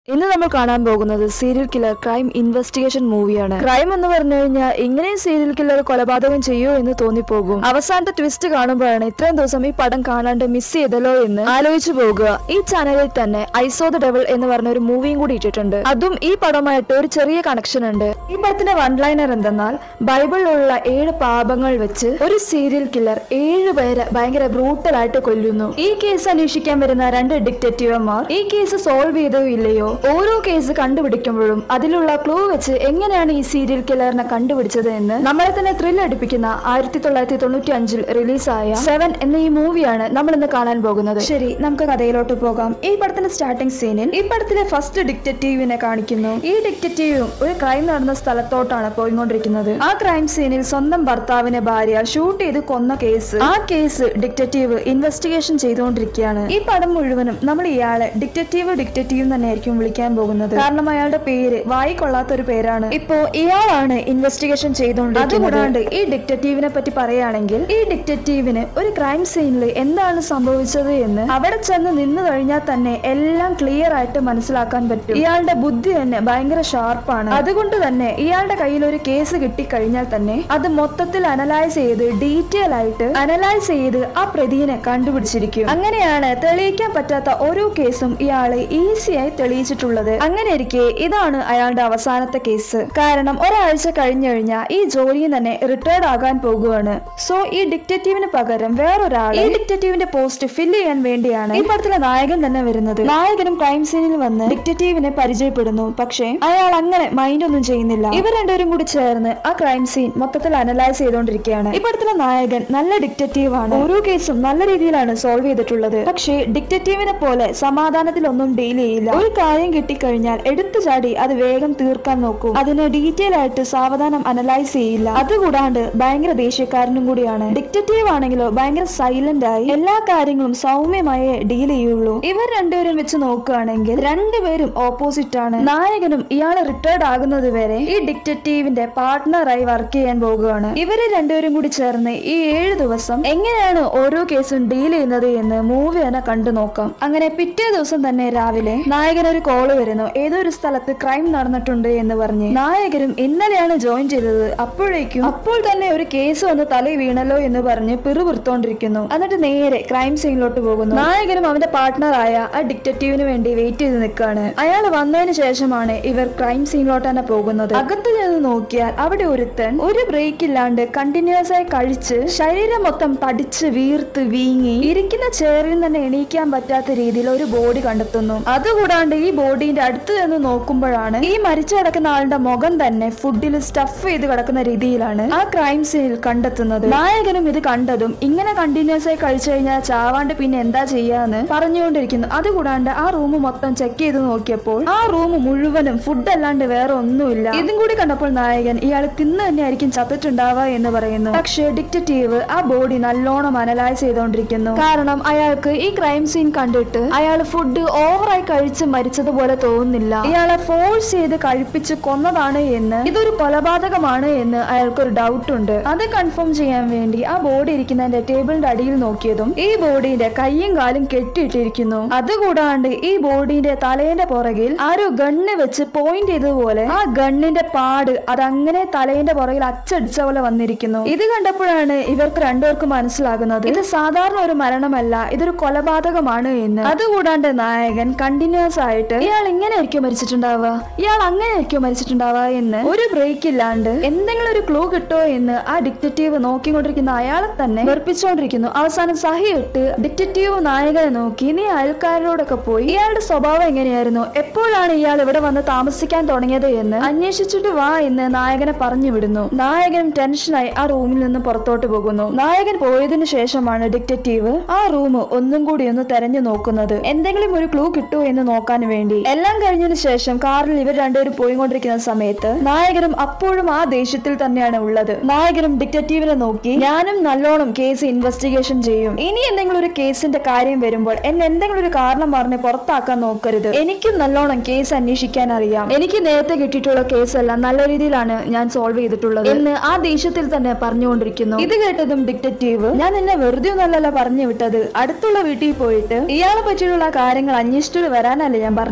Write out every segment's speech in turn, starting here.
ഇന്ന് നമ്മൾ കാണാൻ പോകുന്നത് സീരിയൽ കില്ലർ ക്രൈം ഇൻവെസ്റ്റിഗേഷൻ മൂവിയാണ് ക്രൈം എന്ന് പറഞ്ഞു കഴിഞ്ഞാൽ ഇങ്ങനെ സീരിയൽ കില്ലർ കൊലപാതകം ചെയ്യോ എന്ന് തോന്നിപ്പോകും അവസാനത്തെ ട്വിസ്റ്റ് കാണുമ്പോഴാണ് ഇത്രയും ദിവസം ഈ പടം കാണാണ്ട് മിസ് ചെയ്തല്ലോ എന്ന് ആലോചിച്ചു പോകുക ഈ ചാനലിൽ തന്നെ ഐസോ ദ ഡെവൽ എന്ന് പറഞ്ഞ ഒരു മൂവിയും കൂടി ഇട്ടിട്ടുണ്ട് അതും ഈ പടമായിട്ട് ഒരു ചെറിയ കണക്ഷൻ ഉണ്ട് ഈ പടത്തിന്റെ വൺ ലൈനർ എന്തെന്നാൽ ബൈബിളിലുള്ള ഏഴ് പാപങ്ങൾ വെച്ച് ഒരു സീരിയൽ കില്ലർ ഏഴ് പേരെ ഭയങ്കര ബ്രൂട്ടൽ ആയിട്ട് കൊല്ലുന്നു ഈ കേസ് അന്വേഷിക്കാൻ വരുന്ന രണ്ട് ഡിറ്റക്റ്റീവന്മാർ ഈ കേസ് സോൾവ് ചെയ്തോ ഇല്ലയോ ഓരോ കേസ് കണ്ടുപിടിക്കുമ്പോഴും അതിലുള്ള ക്ലൂ വെച്ച് എങ്ങനെയാണ് ഈ സീരിയൽ കില്ലറിനെ കണ്ടുപിടിച്ചത് എന്ന് നമ്മളെ തന്നെ ത്രിൽ അടിപ്പിക്കുന്ന ആയിരത്തി തൊള്ളായിരത്തി തൊണ്ണൂറ്റി അഞ്ചിൽ റിലീസായ സെവൻ എന്ന ഈ മൂവിയാണ് നമ്മൾ ഇന്ന് കാണാൻ പോകുന്നത് ശരി നമുക്ക് കഥയിലോട്ട് പോകാം ഈ പടത്തിന്റെ സ്റ്റാർട്ടിംഗ് സീനിൽ ഈ പടത്തിലെ ഫസ്റ്റ് ഡിറ്റക്റ്റീവിനെ കാണിക്കുന്നു ഈ ഡിറ്റക്റ്റീവും ഒരു ക്രൈം നടന്ന സ്ഥലത്തോട്ടാണ് പോയിക്കൊണ്ടിരിക്കുന്നത് ആ ക്രൈം സീനിൽ സ്വന്തം ഭർത്താവിനെ ഭാര്യ ഷൂട്ട് ചെയ്ത് കൊന്ന കേസ് ആ കേസ് ഡിറ്റക്റ്റീവ് ഇൻവെസ്റ്റിഗേഷൻ ചെയ്തുകൊണ്ടിരിക്കുകയാണ് ഈ പടം മുഴുവനും നമ്മൾ ഇയാളെ ഡിറ്റക്റ്റീവ് ഡിറ്റക്റ്റീവ് തന്നെയായിരിക്കും വിളിക്കാൻ പോകുന്നത് കാരണം അയാളുടെ പേര് വായി കൊള്ളാത്ത ഒരു പേരാണ് ഇപ്പോ ഇയാളാണ് ഇൻവെസ്റ്റിഗേഷൻ ചെയ്തുകൊണ്ടിരിക്കുന്നത് അതുകൂടാണ്ട് ഈ ഡിറ്റക്റ്റീവിനെ പറ്റി പറയുകയാണെങ്കിൽ ഈ ഡിറ്റക്റ്റീവിന് ഒരു ക്രൈം സീനിൽ എന്താണ് സംഭവിച്ചത് എന്ന് അവിടെ ചെന്ന് നിന്ന് കഴിഞ്ഞാൽ തന്നെ എല്ലാം ക്ലിയർ ആയിട്ട് മനസ്സിലാക്കാൻ പറ്റും ഇയാളുടെ ബുദ്ധി തന്നെ ഭയങ്കര ഷാർപ്പാണ് അതുകൊണ്ട് തന്നെ ഇയാളുടെ കയ്യിൽ ഒരു കേസ് കിട്ടിക്കഴിഞ്ഞാൽ തന്നെ അത് മൊത്തത്തിൽ അനലൈസ് ചെയ്ത് ഡീറ്റെയിൽ ആയിട്ട് അനലൈസ് ചെയ്ത് ആ പ്രതിയെ കണ്ടുപിടിച്ചിരിക്കും അങ്ങനെയാണ് തെളിയിക്കാൻ പറ്റാത്ത ഓരോ കേസും ഇയാള് ഈസിയായി തെളിയിച്ചിട്ടുള്ളത് അങ്ങനെ ഇരിക്കെ ഇതാണ് അയാളുടെ അവസാനത്തെ കേസ് കാരണം ഒരാഴ്ച കഴിഞ്ഞു കഴിഞ്ഞാൽ ഈ ജോലിയിൽ തന്നെ റിട്ടയർഡ് ആകാൻ പോകുകയാണ് സോ ഈ ഡിക്റ്റേറ്റീവിന് പകരം വേറൊരാൾ ഈ ഡിക്റ്റേറ്റീവിന്റെ പോസ്റ്റ് ഫില്ല് ചെയ്യാൻ വേണ്ടിയാണ് ഈ പടത്തിലെ നായകൻ തന്നെ വരുന്നത് നായകനും ക്രൈം സീനിൽ വന്ന് ഡിക്റ്റേറ്റീവിനെ പരിചയപ്പെടുന്നു പക്ഷേ അയാൾ അങ്ങനെ മൈൻഡ് ഒന്നും ചെയ്യുന്നില്ല ഇവർ രണ്ടുപേരും കൂടി ചേർന്ന് ആ ക്രൈം സീൻ മൊത്തത്തിൽ അനലൈസ് ചെയ്തുകൊണ്ടിരിക്കുകയാണ് ഈ പടത്തിലെ നായകൻ നല്ല ഡിക്റ്റേറ്റീവ് ആണ് ഓരോ കേസും നല്ല രീതിയിലാണ് സോൾവ് ചെയ്തിട്ടുള്ളത് പക്ഷേ ഡിക്റ്റേറ്റീവിനെ പോലെ സമാധാനത്തിലൊന്നും ഡീൽ ചെയ്യില്ല ഒരു കാര്യം കിട്ടിക്കഴിഞ്ഞാൽ എടുത്തു ചാടി അത് വേഗം തീർക്കാൻ നോക്കും അതിനെ ഡീറ്റെയിൽ ആയിട്ട് സാവധാനം അനലൈസ് ചെയ്യില്ല അതുകൂടാണ്ട് ഭയങ്കര ദേഷ്യക്കാരനും കൂടിയാണ് ഡിക്റ്റേറ്റീവ് ആണെങ്കിലോ ഭയങ്കര സൈലന്റ് ആയി എല്ലാ കാര്യങ്ങളും സൗമ്യമായേ ഡീൽ ചെയ്യുള്ളൂ ഇവർ രണ്ടുപേരും വെച്ച് നോക്കുകയാണെങ്കിൽ രണ്ടുപേരും ഓപ്പോസിറ്റ് ആണ് നായകനും ഇയാള് റിട്ടയർഡ് ആകുന്നത് വരെ ഈ ഡിക്റ്റേറ്റീവിന്റെ പാർട്ട്ണറായി വർക്ക് ചെയ്യാൻ പോകുകയാണ് ഇവര് രണ്ടുപേരും കൂടി ചേർന്ന് ഈ ഏഴ് ദിവസം എങ്ങനെയാണ് ഓരോ കേസും ഡീൽ ചെയ്യുന്നത് എന്ന് മൂവി തന്നെ കണ്ടു നോക്കാം അങ്ങനെ പിറ്റേ ദിവസം തന്നെ രാവിലെ നായകൻ ഒരു കോള് വരുന്നു ഏതോ ഒരു സ്ഥലത്ത് ക്രൈം നടന്നിട്ടുണ്ട് എന്ന് പറഞ്ഞ് നായകരും ഇന്നലെയാണ് ജോയിൻ ചെയ്തത് അപ്പോഴേക്കും അപ്പോൾ തന്നെ ഒരു കേസ് വന്ന് തലയിൽ വീണല്ലോ എന്ന് പറഞ്ഞ് പിറുപിറുത്തോണ്ടിരിക്കുന്നു എന്നിട്ട് നേരെ ക്രൈം സീനിലോട്ട് പോകുന്നു നായകനും അവന്റെ പാർട്ട്ണറായ ആ ഡിക്റ്റേറ്റീവിന് വേണ്ടി വെയിറ്റ് ചെയ്ത് നിൽക്കുകയാണ് അയാൾ വന്നതിന് ശേഷമാണ് ഇവർ ക്രൈം സീനിലോട്ട് തന്നെ പോകുന്നത് അകത്ത് ചെന്ന് നോക്കിയാൽ അവിടെ ഒരുത്തൻ ഒരു ബ്രേക്ക് ഇല്ലാണ്ട് കണ്ടിന്യൂസ് ആയി കഴിച്ച് ശരീരം മൊത്തം തടിച്ച് വീർത്ത് വീങ്ങി ഇരിക്കുന്ന ചെയറിൽ തന്നെ എണീക്കാൻ പറ്റാത്ത രീതിയിൽ ഒരു ബോഡി കണ്ടെത്തുന്നു അതുകൂടാണ്ട് ഈ ബോഡിന്റെ അടുത്ത് ചെന്ന് നോക്കുമ്പോഴാണ് ഈ മരിച്ചു കിടക്കുന്ന ആളുടെ മുഖം തന്നെ ഫുഡിൽ സ്റ്റഫ് ചെയ്ത് കിടക്കുന്ന രീതിയിലാണ് ആ ക്രൈം സീനിൽ കണ്ടെത്തുന്നത് നായകനും ഇത് കണ്ടതും ഇങ്ങനെ കണ്ടിന്യൂസ് ആയി കഴിച്ചു കഴിഞ്ഞാൽ ചാവാണ്ട് പിന്നെ എന്താ ചെയ്യാന്ന് പറഞ്ഞുകൊണ്ടിരിക്കുന്നു അതുകൂടാണ്ട് ആ റൂം മൊത്തം ചെക്ക് ചെയ്ത് നോക്കിയപ്പോൾ ആ റൂം മുഴുവനും ഫുഡ് അല്ലാണ്ട് വേറെ ഒന്നുമില്ല ഇതും കൂടി കണ്ടപ്പോൾ നായകൻ ഇയാൾ തിന്ന് തന്നെയായിരിക്കും ചത്തിട്ടുണ്ടാവുക എന്ന് പറയുന്നു പക്ഷേ ഡിക്റ്റേറ്റീവ് ആ ബോഡി നല്ലോണം അനലൈസ് ചെയ്തുകൊണ്ടിരിക്കുന്നു കാരണം അയാൾക്ക് ഈ ക്രൈം സീൻ കണ്ടിട്ട് അയാൾ ഫുഡ് ഓവറായി കഴിച്ച് മരിച്ചതുപോലെ തോന്നുന്നില്ല ഇയാളെ ഫോഴ്സ് ചെയ്ത് കഴിപ്പിച്ച് കൊന്നതാണ് എന്ന് ഇതൊരു കൊലപാതകമാണ് എന്ന് അയാൾക്കൊരു ഡൗട്ട് ഉണ്ട് അത് കൺഫേം ചെയ്യാൻ വേണ്ടി ആ ബോഡി ഇരിക്കുന്നതിന്റെ ടേബിളിന്റെ അടിയിൽ നോക്കിയതും ഈ ബോഡിയുടെ കൈയും കാലും കെട്ടിയിട്ടിരിക്കുന്നു അതുകൂടാണ്ട് ഈ ബോഡിന്റെ തലേന്റെ പുറകിൽ ആരോ ഗണ്ണ് വെച്ച് പോയിന്റ് ചെയ്തതുപോലെ ആ ഗണ്ണിന്റെ പാട് അതങ്ങനെ തലേന്റെ പുറകിൽ അച്ചടിച്ച പോലെ വന്നിരിക്കുന്നു ഇത് കണ്ടപ്പോഴാണ് ഇവർക്ക് രണ്ടുപേർക്കും മനസ്സിലാകുന്നത് ഇത് സാധാരണ ഒരു മരണമല്ല ഇതൊരു കൊലപാതകമാണ് എന്ന് അതുകൂടാണ്ട് നായകൻ കണ്ടിന്യൂസ് ആയിട്ട് ഇയാൾ ഇങ്ങനെ ആയിരിക്കും മരിച്ചിട്ടുണ്ടാവുക ഇയാൾ അങ്ങനെ ആയിരിക്കും മരിച്ചിട്ടുണ്ടാവുക എന്ന് ഒരു ബ്രേക്ക് ഇല്ലാണ്ട് എന്തെങ്കിലും ഒരു ക്ലൂ കിട്ടോ എന്ന് ആ ഡിക്റ്റേറ്റീവ് നോക്കിക്കൊണ്ടിരിക്കുന്ന അയാളെ തന്നെ വെറുപ്പിച്ചുകൊണ്ടിരിക്കുന്നു അവസാനം സഹിയിട്ട് ഡിക്റ്റേറ്റീവ് നായകനെ നോക്കി നീ അയൽക്കാരോടൊക്കെ പോയി ഇയാളുടെ സ്വഭാവം എങ്ങനെയായിരുന്നു എപ്പോഴാണ് ഇയാൾ ഇവിടെ വന്ന് താമസിക്കാൻ തുടങ്ങിയത് എന്ന് അന്വേഷിച്ചിട്ട് വാ എന്ന് നായകനെ പറഞ്ഞു വിടുന്നു നായകൻ ടെൻഷനായി ആ റൂമിൽ നിന്ന് പുറത്തോട്ട് പോകുന്നു നായകൻ പോയതിനു ശേഷമാണ് ഡിക്റ്റേറ്റീവ് ആ റൂം ഒന്നും കൂടി ഒന്ന് തെരഞ്ഞു നോക്കുന്നത് എന്തെങ്കിലും ഒരു ക്ലൂ കിട്ടുമോ എന്ന് നോക്കാൻ വേണ്ടി എല്ലാം കഴിഞ്ഞതിന് ശേഷം കാറിൽ ഇവർ രണ്ടുപേരും പോയിക്കൊണ്ടിരിക്കുന്ന സമയത്ത് നായകനും അപ്പോഴും ആ ദേഷ്യത്തിൽ തന്നെയാണ് ഉള്ളത് നായകനും ഡിക്റ്റേറ്റീവിനെ നോക്കി ഞാനും നല്ലോണം കേസ് ഇൻവെസ്റ്റിഗേഷൻ ചെയ്യും ഇനി എന്തെങ്കിലും ഒരു കേസിന്റെ കാര്യം വരുമ്പോൾ എന്നെ എന്തെങ്കിലും ഒരു കാരണം പറഞ്ഞ് പുറത്താക്കാൻ നോക്കരുത് എനിക്കും നല്ലോണം കേസ് അന്വേഷിക്കാൻ അറിയാം എനിക്ക് നേരത്തെ കിട്ടിയിട്ടുള്ള കേസെല്ലാം നല്ല രീതിയിലാണ് ഞാൻ സോൾവ് ചെയ്തിട്ടുള്ളത് എന്ന് ആ ദേഷ്യത്തിൽ തന്നെ പറഞ്ഞുകൊണ്ടിരിക്കുന്നു ഇത് കേട്ടതും ഡിക്റ്റേറ്റീവ് ഞാൻ നിന്നെ വെറുതെ ഒന്നല്ലല്ലോ പറഞ്ഞു വിട്ടത് അടുത്തുള്ള വീട്ടിൽ പോയിട്ട് ഇയാളെ പറ്റിയുള്ള കാര്യങ്ങൾ അന്വേഷിച്ചിട്ട് വരാനല്ലേ ഞാൻ പറഞ്ഞത്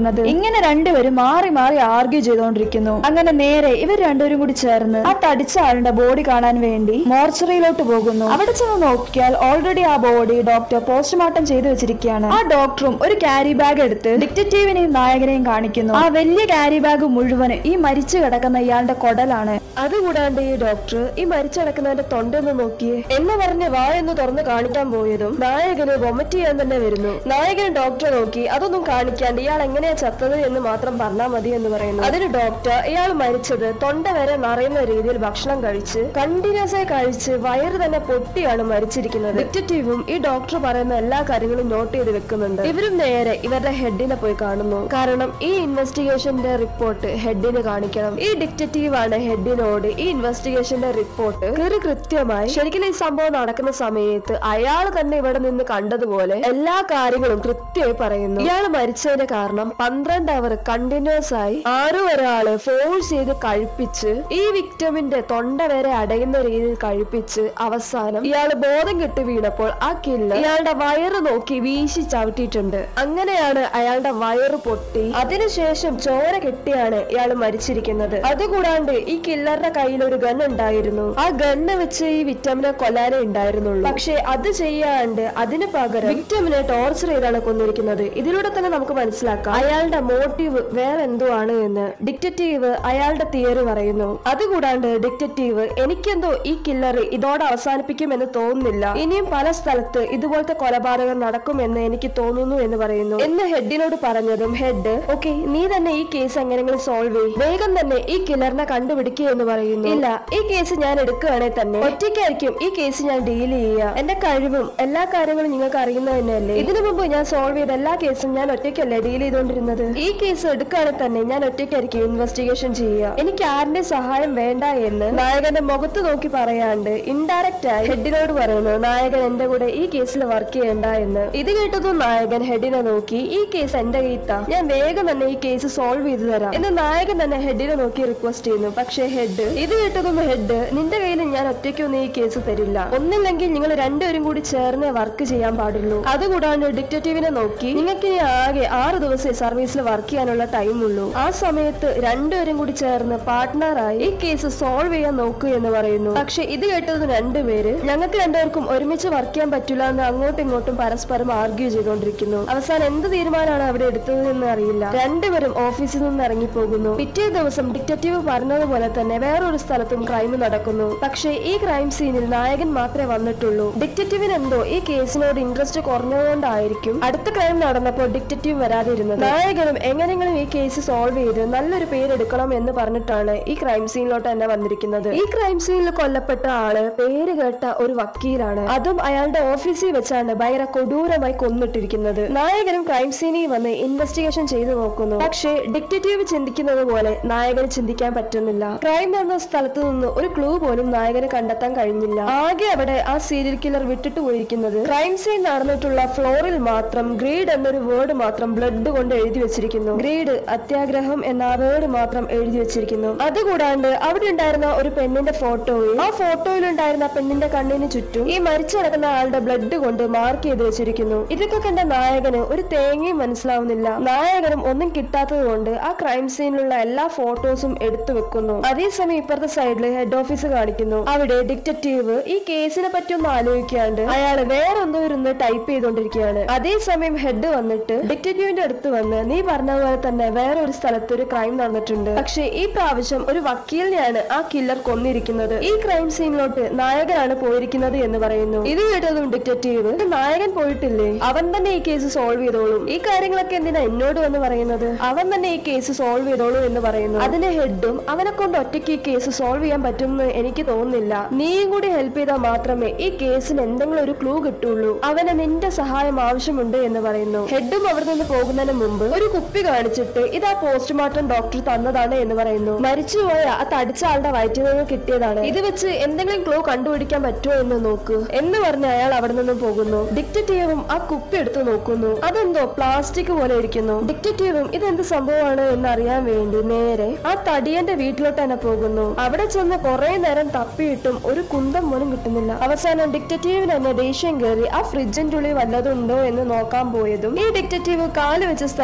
പറഞ്ഞത് ഇങ്ങനെ രണ്ടുപേരും മാറി മാറി ആർഗ്യൂ ചെയ്തുകൊണ്ടിരിക്കുന്നു അങ്ങനെ നേരെ ഇവർ രണ്ടുപേരും കൂടി ചേർന്ന് ആ തടിച്ച ആളുടെ ബോഡി കാണാൻ വേണ്ടി മോർച്ചറിയിലോട്ട് പോകുന്നു അവിടെ ചെന്ന് നോക്കിയാൽ ഓൾറെഡി ആ ബോഡി ഡോക്ടർ പോസ്റ്റ്മോർട്ടം ചെയ്തു വെച്ചിരിക്കുകയാണ് ആ ഡോക്ടറും ഒരു ക്യാരി ബാഗ് എടുത്ത് ഡിറ്റക്റ്റീവിനെയും നായകനെയും കാണിക്കുന്നു ആ വലിയ ക്യാരി ബാഗ് മുഴുവൻ ഈ മരിച്ചു കിടക്കുന്ന ഇയാളുടെ കൊടലാണ് അതുകൂടാണ്ട് ഈ ഡോക്ടർ ഈ മരിച്ചു കിടക്കുന്നവന്റെ തൊണ്ടെന്ന് നോക്കിയേ എന്ന് പറഞ്ഞ് വായൊന്ന് തുറന്ന് കാണിക്കാൻ പോയതും നായകന് വൊമിറ്റ് ചെയ്യാൻ തന്നെ വരുന്നു നായകൻ ഡോക്ടറെ നോക്കി അതൊന്നും കാണിക്കാണ്ട് ഇയാൾ എങ്ങനെയാ ചത്തത് എന്ന് മാത്രം പറഞ്ഞാൽ മതി എന്ന് പറയുന്നു അതിന് ഡോക്ടർ ഇയാൾ മരിച്ചത് തൊണ്ട വരെ നിറയുന്ന രീതിയിൽ ഭക്ഷണം കഴിച്ച് കണ്ടിന്യൂസ് ആയി കഴിച്ച് വയറ് തന്നെ പൊട്ടിയാണ് മരിച്ചിരിക്കുന്നത് ഡിറ്റക്റ്റീവും ഈ ഡോക്ടർ പറയുന്ന എല്ലാ കാര്യങ്ങളും നോട്ട് ചെയ്ത് വെക്കുന്നുണ്ട് ഇവരും നേരെ ഇവരുടെ ഹെഡിനെ പോയി കാണുന്നു കാരണം ഈ ഇൻവെസ്റ്റിഗേഷന്റെ റിപ്പോർട്ട് ഹെഡിന് കാണിക്കണം ഈ ഡിറ്റക്റ്റീവ് ആണ് ഹെഡിനോട് ഈ ഇൻവെസ്റ്റിഗേഷന്റെ റിപ്പോർട്ട് കൃറി കൃത്യമായി ശരിക്കും ഈ സംഭവം നടക്കുന്ന സമയത്ത് അയാൾ തന്നെ ഇവിടെ നിന്ന് കണ്ടതുപോലെ എല്ലാ കാര്യങ്ങളും കൃത്യമായി പറയുന്നു ഇയാൾ മരിച്ചതിന്റെ കാരണം പന്ത്രണ്ട് അവർ കണ്ടിന്യൂസ് ആയി ആരോ ഒരാള് ഫോഴ്സ് ചെയ്ത് കഴിപ്പിച്ച് ഈ വിക്ടമിന്റെ തൊണ്ട വരെ അടയുന്ന രീതിയിൽ കഴിപ്പിച്ച് അവസാനം ഇയാൾ ബോധം കെട്ട് വീണപ്പോൾ ആ കില്ല ഇയാളുടെ വയറ് നോക്കി വീശി ചവിട്ടിയിട്ടുണ്ട് അങ്ങനെയാണ് അയാളുടെ വയറ് പൊട്ടി അതിനുശേഷം ചോര കെട്ടിയാണ് ഇയാൾ മരിച്ചിരിക്കുന്നത് അതുകൂടാണ്ട് ഈ കില്ലറുടെ കയ്യിൽ ഒരു ഗൺ ഉണ്ടായിരുന്നു ആ ഗണ്ണ് വെച്ച് ഈ വിക്ടമിനെ കൊല്ലാനേ ഉണ്ടായിരുന്നുള്ളൂ പക്ഷെ അത് ചെയ്യാണ്ട് അതിന് പകരം വിക്ടമിനെ ടോർച്ചർ ചെയ്താണ് കൊന്നിരിക്കുന്നത് ഇതിലൂടെ തന്നെ നമുക്ക് മനസ്സിലാക്കാം അയാളുടെ മോട്ടീവ് വേറെ എന്തോ ആണ് എന്ന് ഡിക്റ്ററ്റീവ് അയാളുടെ തിയറി പറയുന്നു അതുകൂടാണ്ട് ഡിക്റ്ററ്റീവ് എനിക്കെന്തോ ഈ കില്ലർ ഇതോടെ അവസാനിപ്പിക്കുമെന്ന് തോന്നുന്നില്ല ഇനിയും പല സ്ഥലത്ത് ഇതുപോലത്തെ കൊലപാതകം നടക്കുമെന്ന് എനിക്ക് തോന്നുന്നു എന്ന് പറയുന്നു എന്ന് ഹെഡിനോട് പറഞ്ഞതും ഹെഡ് ഓക്കെ നീ തന്നെ ഈ കേസ് എങ്ങനെയെങ്കിലും സോൾവ് ചെയ്യും വേഗം തന്നെ ഈ കില്ലറിനെ കണ്ടുപിടിക്കുക എന്ന് പറയുന്നു ഇല്ല ഈ കേസ് ഞാൻ എടുക്കുകയാണെങ്കിൽ തന്നെ ഒറ്റയ്ക്കായിരിക്കും ഈ കേസ് ഞാൻ ഡീൽ ചെയ്യുക എന്റെ കഴിവും എല്ലാ കാര്യങ്ങളും നിങ്ങൾക്ക് അറിയുന്നത് തന്നെയല്ലേ ഇതിനു മുമ്പ് ഞാൻ സോൾവ് ചെയ്ത എല്ലാ കേസും ഞാൻ ഒറ്റയ്ക്കല്ലേ ഡീൽ ചെയ്തുകൊണ്ടിരുന്നത് ഈ കേസ് എടുക്കുകയാണെങ്കിൽ തന്നെ ഞാൻ ഒറ്റയ്ക്കായിരിക്കും ഇൻവെസ്റ്റിഗേഷൻ ചെയ്യുക എനിക്ക് ആരുടെ സഹായം വേണ്ട എന്ന് നായകന്റെ മുഖത്ത് നോക്കി പറയാണ്ട് ഇൻഡയറക്റ്റ് ആയി ഹെഡിനോട് പറയുന്നു നായകൻ എന്റെ കൂടെ ഈ കേസിൽ വർക്ക് ചെയ്യണ്ട എന്ന് ഇത് കേട്ടതും നായകൻ ഹെഡിനെ നോക്കി ഈ കേസ് എന്റെ കയ്യിത്താ ഞാൻ വേഗം തന്നെ ഈ കേസ് സോൾവ് ചെയ്തു തരാം എന്ന് നായകൻ തന്നെ ഹെഡിനെ നോക്കി റിക്വസ്റ്റ് ചെയ്യുന്നു പക്ഷേ ഹെഡ് ഇത് കേട്ടതും ഹെഡ് നിന്റെ കയ്യിൽ ഞാൻ ഒറ്റയ്ക്കൊന്നും ഈ കേസ് തരില്ല ഒന്നില്ലെങ്കിൽ നിങ്ങൾ രണ്ടുപേരും കൂടി ചേർന്ന് വർക്ക് ചെയ്യാൻ പാടുള്ളൂ അതുകൂടാണ്ട് ഡിക്റ്റേറ്റീവിനെ നോക്കി നിങ്ങൾക്ക് ഇനി ആകെ ആറ് ദിവസമേ സർവീസിൽ വർക്ക് ചെയ്യാനുള്ള ടൈം ഉള്ളൂ ആ സമയത്ത് രണ്ടുപേരും കൂടി ചേർന്ന് പാർട്ട്ണറായി ഈ കേസ് സോൾവ് ചെയ്യാൻ നോക്കൂ എന്ന് പറയുന്നു പക്ഷെ ഇത് കേട്ടത് രണ്ടുപേര് ഞങ്ങൾക്ക് രണ്ടുപേർക്കും ഒരുമിച്ച് വർക്ക് ചെയ്യാൻ പറ്റില്ല എന്ന് അങ്ങോട്ടും ഇങ്ങോട്ടും പരസ്പരം ആർഗ്യൂ ചെയ്തുകൊണ്ടിരിക്കുന്നു അവസാനം എന്ത് തീരുമാനമാണ് അവിടെ എടുത്തത് എന്ന് അറിയില്ല രണ്ടുപേരും ഓഫീസിൽ നിന്ന് ഇറങ്ങിപ്പോകുന്നു പിറ്റേ ദിവസം ഡിക്റ്റേറ്റീവ് പറഞ്ഞതുപോലെ തന്നെ വേറൊരു സ്ഥലത്തും ക്രൈം നടക്കുന്നു പക്ഷേ ഈ ക്രൈം സീനിൽ നായകൻ മാത്രമേ വന്നിട്ടുള്ളൂ ഡിക്റ്റേറ്റീവിന് എന്തോ ഈ കേസിനോട് ഇൻട്രസ്റ്റ് കുറഞ്ഞതുകൊണ്ടായിരിക്കും അടുത്ത ക്രൈം നടന്നപ്പോൾ ഡിക്റ്റേറ്റീവ് വരാതിരുന്നത് നായകനും എങ്ങനെയെങ്കിലും ഈ കേസ് സോൾവ് ചെയ്ത് നല്ലൊരു പേരെടുക്കണം എന്ന് പറഞ്ഞിട്ടാണ് ഈ ക്രൈം സീനിലോട്ട് തന്നെ വന്നിരിക്കുന്നത് ഈ ക്രൈം സീനിൽ കൊല്ലപ്പെട്ട ആള് പേര് കേട്ട ഒരു വക്കീലാണ് അതും അയാളുടെ ഓഫീസിൽ വെച്ചാണ് ഭയങ്കര കൊടൂരമായി കൊന്നിട്ടിരിക്കുന്നത് നായകനും ക്രൈം സീനിൽ വന്ന് ഇൻവെസ്റ്റിഗേഷൻ ചെയ്തു നോക്കുന്നു പക്ഷേ ഡിക്റ്റേറ്റീവ് ചിന്തിക്കുന്നത് പോലെ നായകന് ചിന്തിക്കാൻ പറ്റുന്നില്ല ക്രൈം നടന്ന സ്ഥലത്ത് നിന്ന് ഒരു ക്ലൂ പോലും നായകന് കണ്ടെത്താൻ കഴിഞ്ഞില്ല ആകെ അവിടെ ആ സീരിയൽ കില്ലർ വിട്ടിട്ട് പോയിരിക്കുന്നത് ക്രൈം സീൻ നടന്നിട്ടുള്ള ഫ്ലോറിൽ മാത്രം ഗ്രീഡ് എന്നൊരു വേർഡ് മാത്രം ബ്ലഡ് കൊണ്ട് എഴുതി വെച്ചിരിക്കുന്നു ഗ്രീഡ് അത്യാഗ്രഹം എന്ന ആ വേർഡ് മാത്രം എഴുതി വെച്ചിരിക്കുന്നു അതുകൂടാണ്ട് അവിടെ ഉണ്ടായിരുന്ന ഒരു പെണ്ണിന്റെ ഫോട്ടോയും ആ ഫോട്ടോയിൽ ഉണ്ടായിരുന്ന പെണ്ണിന്റെ കണ്ണിന് ചുറ്റും ഈ മരിച്ചു കിടക്കുന്ന ആളുടെ ബ്ലഡ് കൊണ്ട് മാർക്ക് ചെയ്ത് വെച്ചിരിക്കുന്നു ഇതൊക്കെ കണ്ട നായകന് ഒരു തേങ്ങയും മനസ്സിലാവുന്നില്ല നായകനും ഒന്നും കിട്ടാത്തത് കൊണ്ട് ആ ക്രൈം സീനിലുള്ള എല്ലാ ഫോട്ടോസും എടുത്തു വെക്കുന്നു അതേസമയം ഇപ്പുറത്തെ സൈഡിൽ ഹെഡ് ഓഫീസ് കാണിക്കുന്നു അവിടെ ഡിറ്റക്റ്റീവ് ഈ കേസിനെ പറ്റി ഒന്ന് ആലോചിക്കാണ്ട് അയാൾ വേറെ എന്തോ ഇരുന്ന് ടൈപ്പ് ചെയ്തുകൊണ്ടിരിക്കുകയാണ് അതേസമയം ഹെഡ് വന്നിട്ട് ഡിറ്റക്റ്റീവിന്റെ അടുത്ത് വന്ന് നീ പറഞ്ഞ പോലെ തന്നെ വേറെ ഒരു സ്ഥലത്ത് ഒരു ക്രൈം നടന്നിട്ടുണ്ട് പക്ഷെ ഈ പ്രാവശ്യം ഒരു വക്കീലിനെയാണ് ആ കില്ലർ കൊന്നിരിക്കുന്നത് ഈ ക്രൈം സീനിലോട്ട് നായകനാണ് പോയിരിക്കുന്നത് എന്ന് പറയുന്നു ഇത് കേട്ടതും ഡിറ്റക്റ്റീവ് നായകൻ പോയിട്ടില്ലേ അവൻ തന്നെ ഈ കേസ് സോൾവ് ചെയ്തോളും ഈ കാര്യങ്ങളൊക്കെ എന്തിനാ എന്നോട് വന്ന് പറയുന്നത് അവൻ തന്നെ ഈ കേസ് സോൾവ് ചെയ്തോളൂ എന്ന് പറയുന്നു അതിന്റെ ഹെഡും അവനെ കൊണ്ട് ഒറ്റയ്ക്ക് ഈ കേസ് സോൾവ് ചെയ്യാൻ പറ്റുമെന്ന് എനിക്ക് തോന്നുന്നില്ല നീയും കൂടി ഹെൽപ്പ് ചെയ്താൽ മാത്രമേ ഈ കേസിന് എന്തെങ്കിലും ഒരു ക്ലൂ കിട്ടുള്ളൂ അവന് നിന്റെ സഹായം ആവശ്യമുണ്ട് എന്ന് പറയുന്നു ഹെഡും അവിടെ നിന്ന് പോകുന്നതിന് മുമ്പ് ഒരു കുപ്പി കാണിച്ചിട്ട് ഇതാ പോസ്റ്റ്മോർട്ടം ഡോക്ടർ തന്നതാണ് എന്ന് പറയുന്നു മരിച്ചുപോയ ആ തടിച്ച ആളുടെ വയറ്റിൽ നിന്ന് കിട്ടിയതാണ് ഇത് വെച്ച് എന്തെങ്കിലും ക്ലൂ കണ്ടുപിടിക്കാൻ പറ്റുമോ എന്ന് നോക്ക് എന്ന് പറഞ്ഞ് അയാൾ അവിടെ നിന്ന് പോകുന്നു ഡിക്റ്റേറ്റീവും ആ കുപ്പി എടുത്ത് നോക്കുന്നു അതെന്തോ പ്ലാസ്റ്റിക് പോലെ ഇരിക്കുന്നു ഡിക്റ്റേറ്റീവും ഇതെന്ത് സംഭവമാണ് എന്ന് അറിയാൻ വേണ്ടി നേരെ ആ തടിയന്റെ വീട്ടിലോട്ട് തന്നെ പോകുന്നു അവിടെ ചെന്ന് കുറെ നേരം തപ്പിയിട്ടും ഒരു കുന്തം പോലും കിട്ടുന്നില്ല അവസാനം ഡിക്റ്റേറ്റീവിന് തന്നെ ദേഷ്യം കയറി ആ ഫ്രിഡ്ജിന്റെ ഉള്ളിൽ വല്ലതുണ്ടോ എന്ന് നോക്കാൻ പോയതും ഈ ഡിക്റ്റേറ്റീവ് കാല് വെച്ച സ്ഥലത്ത്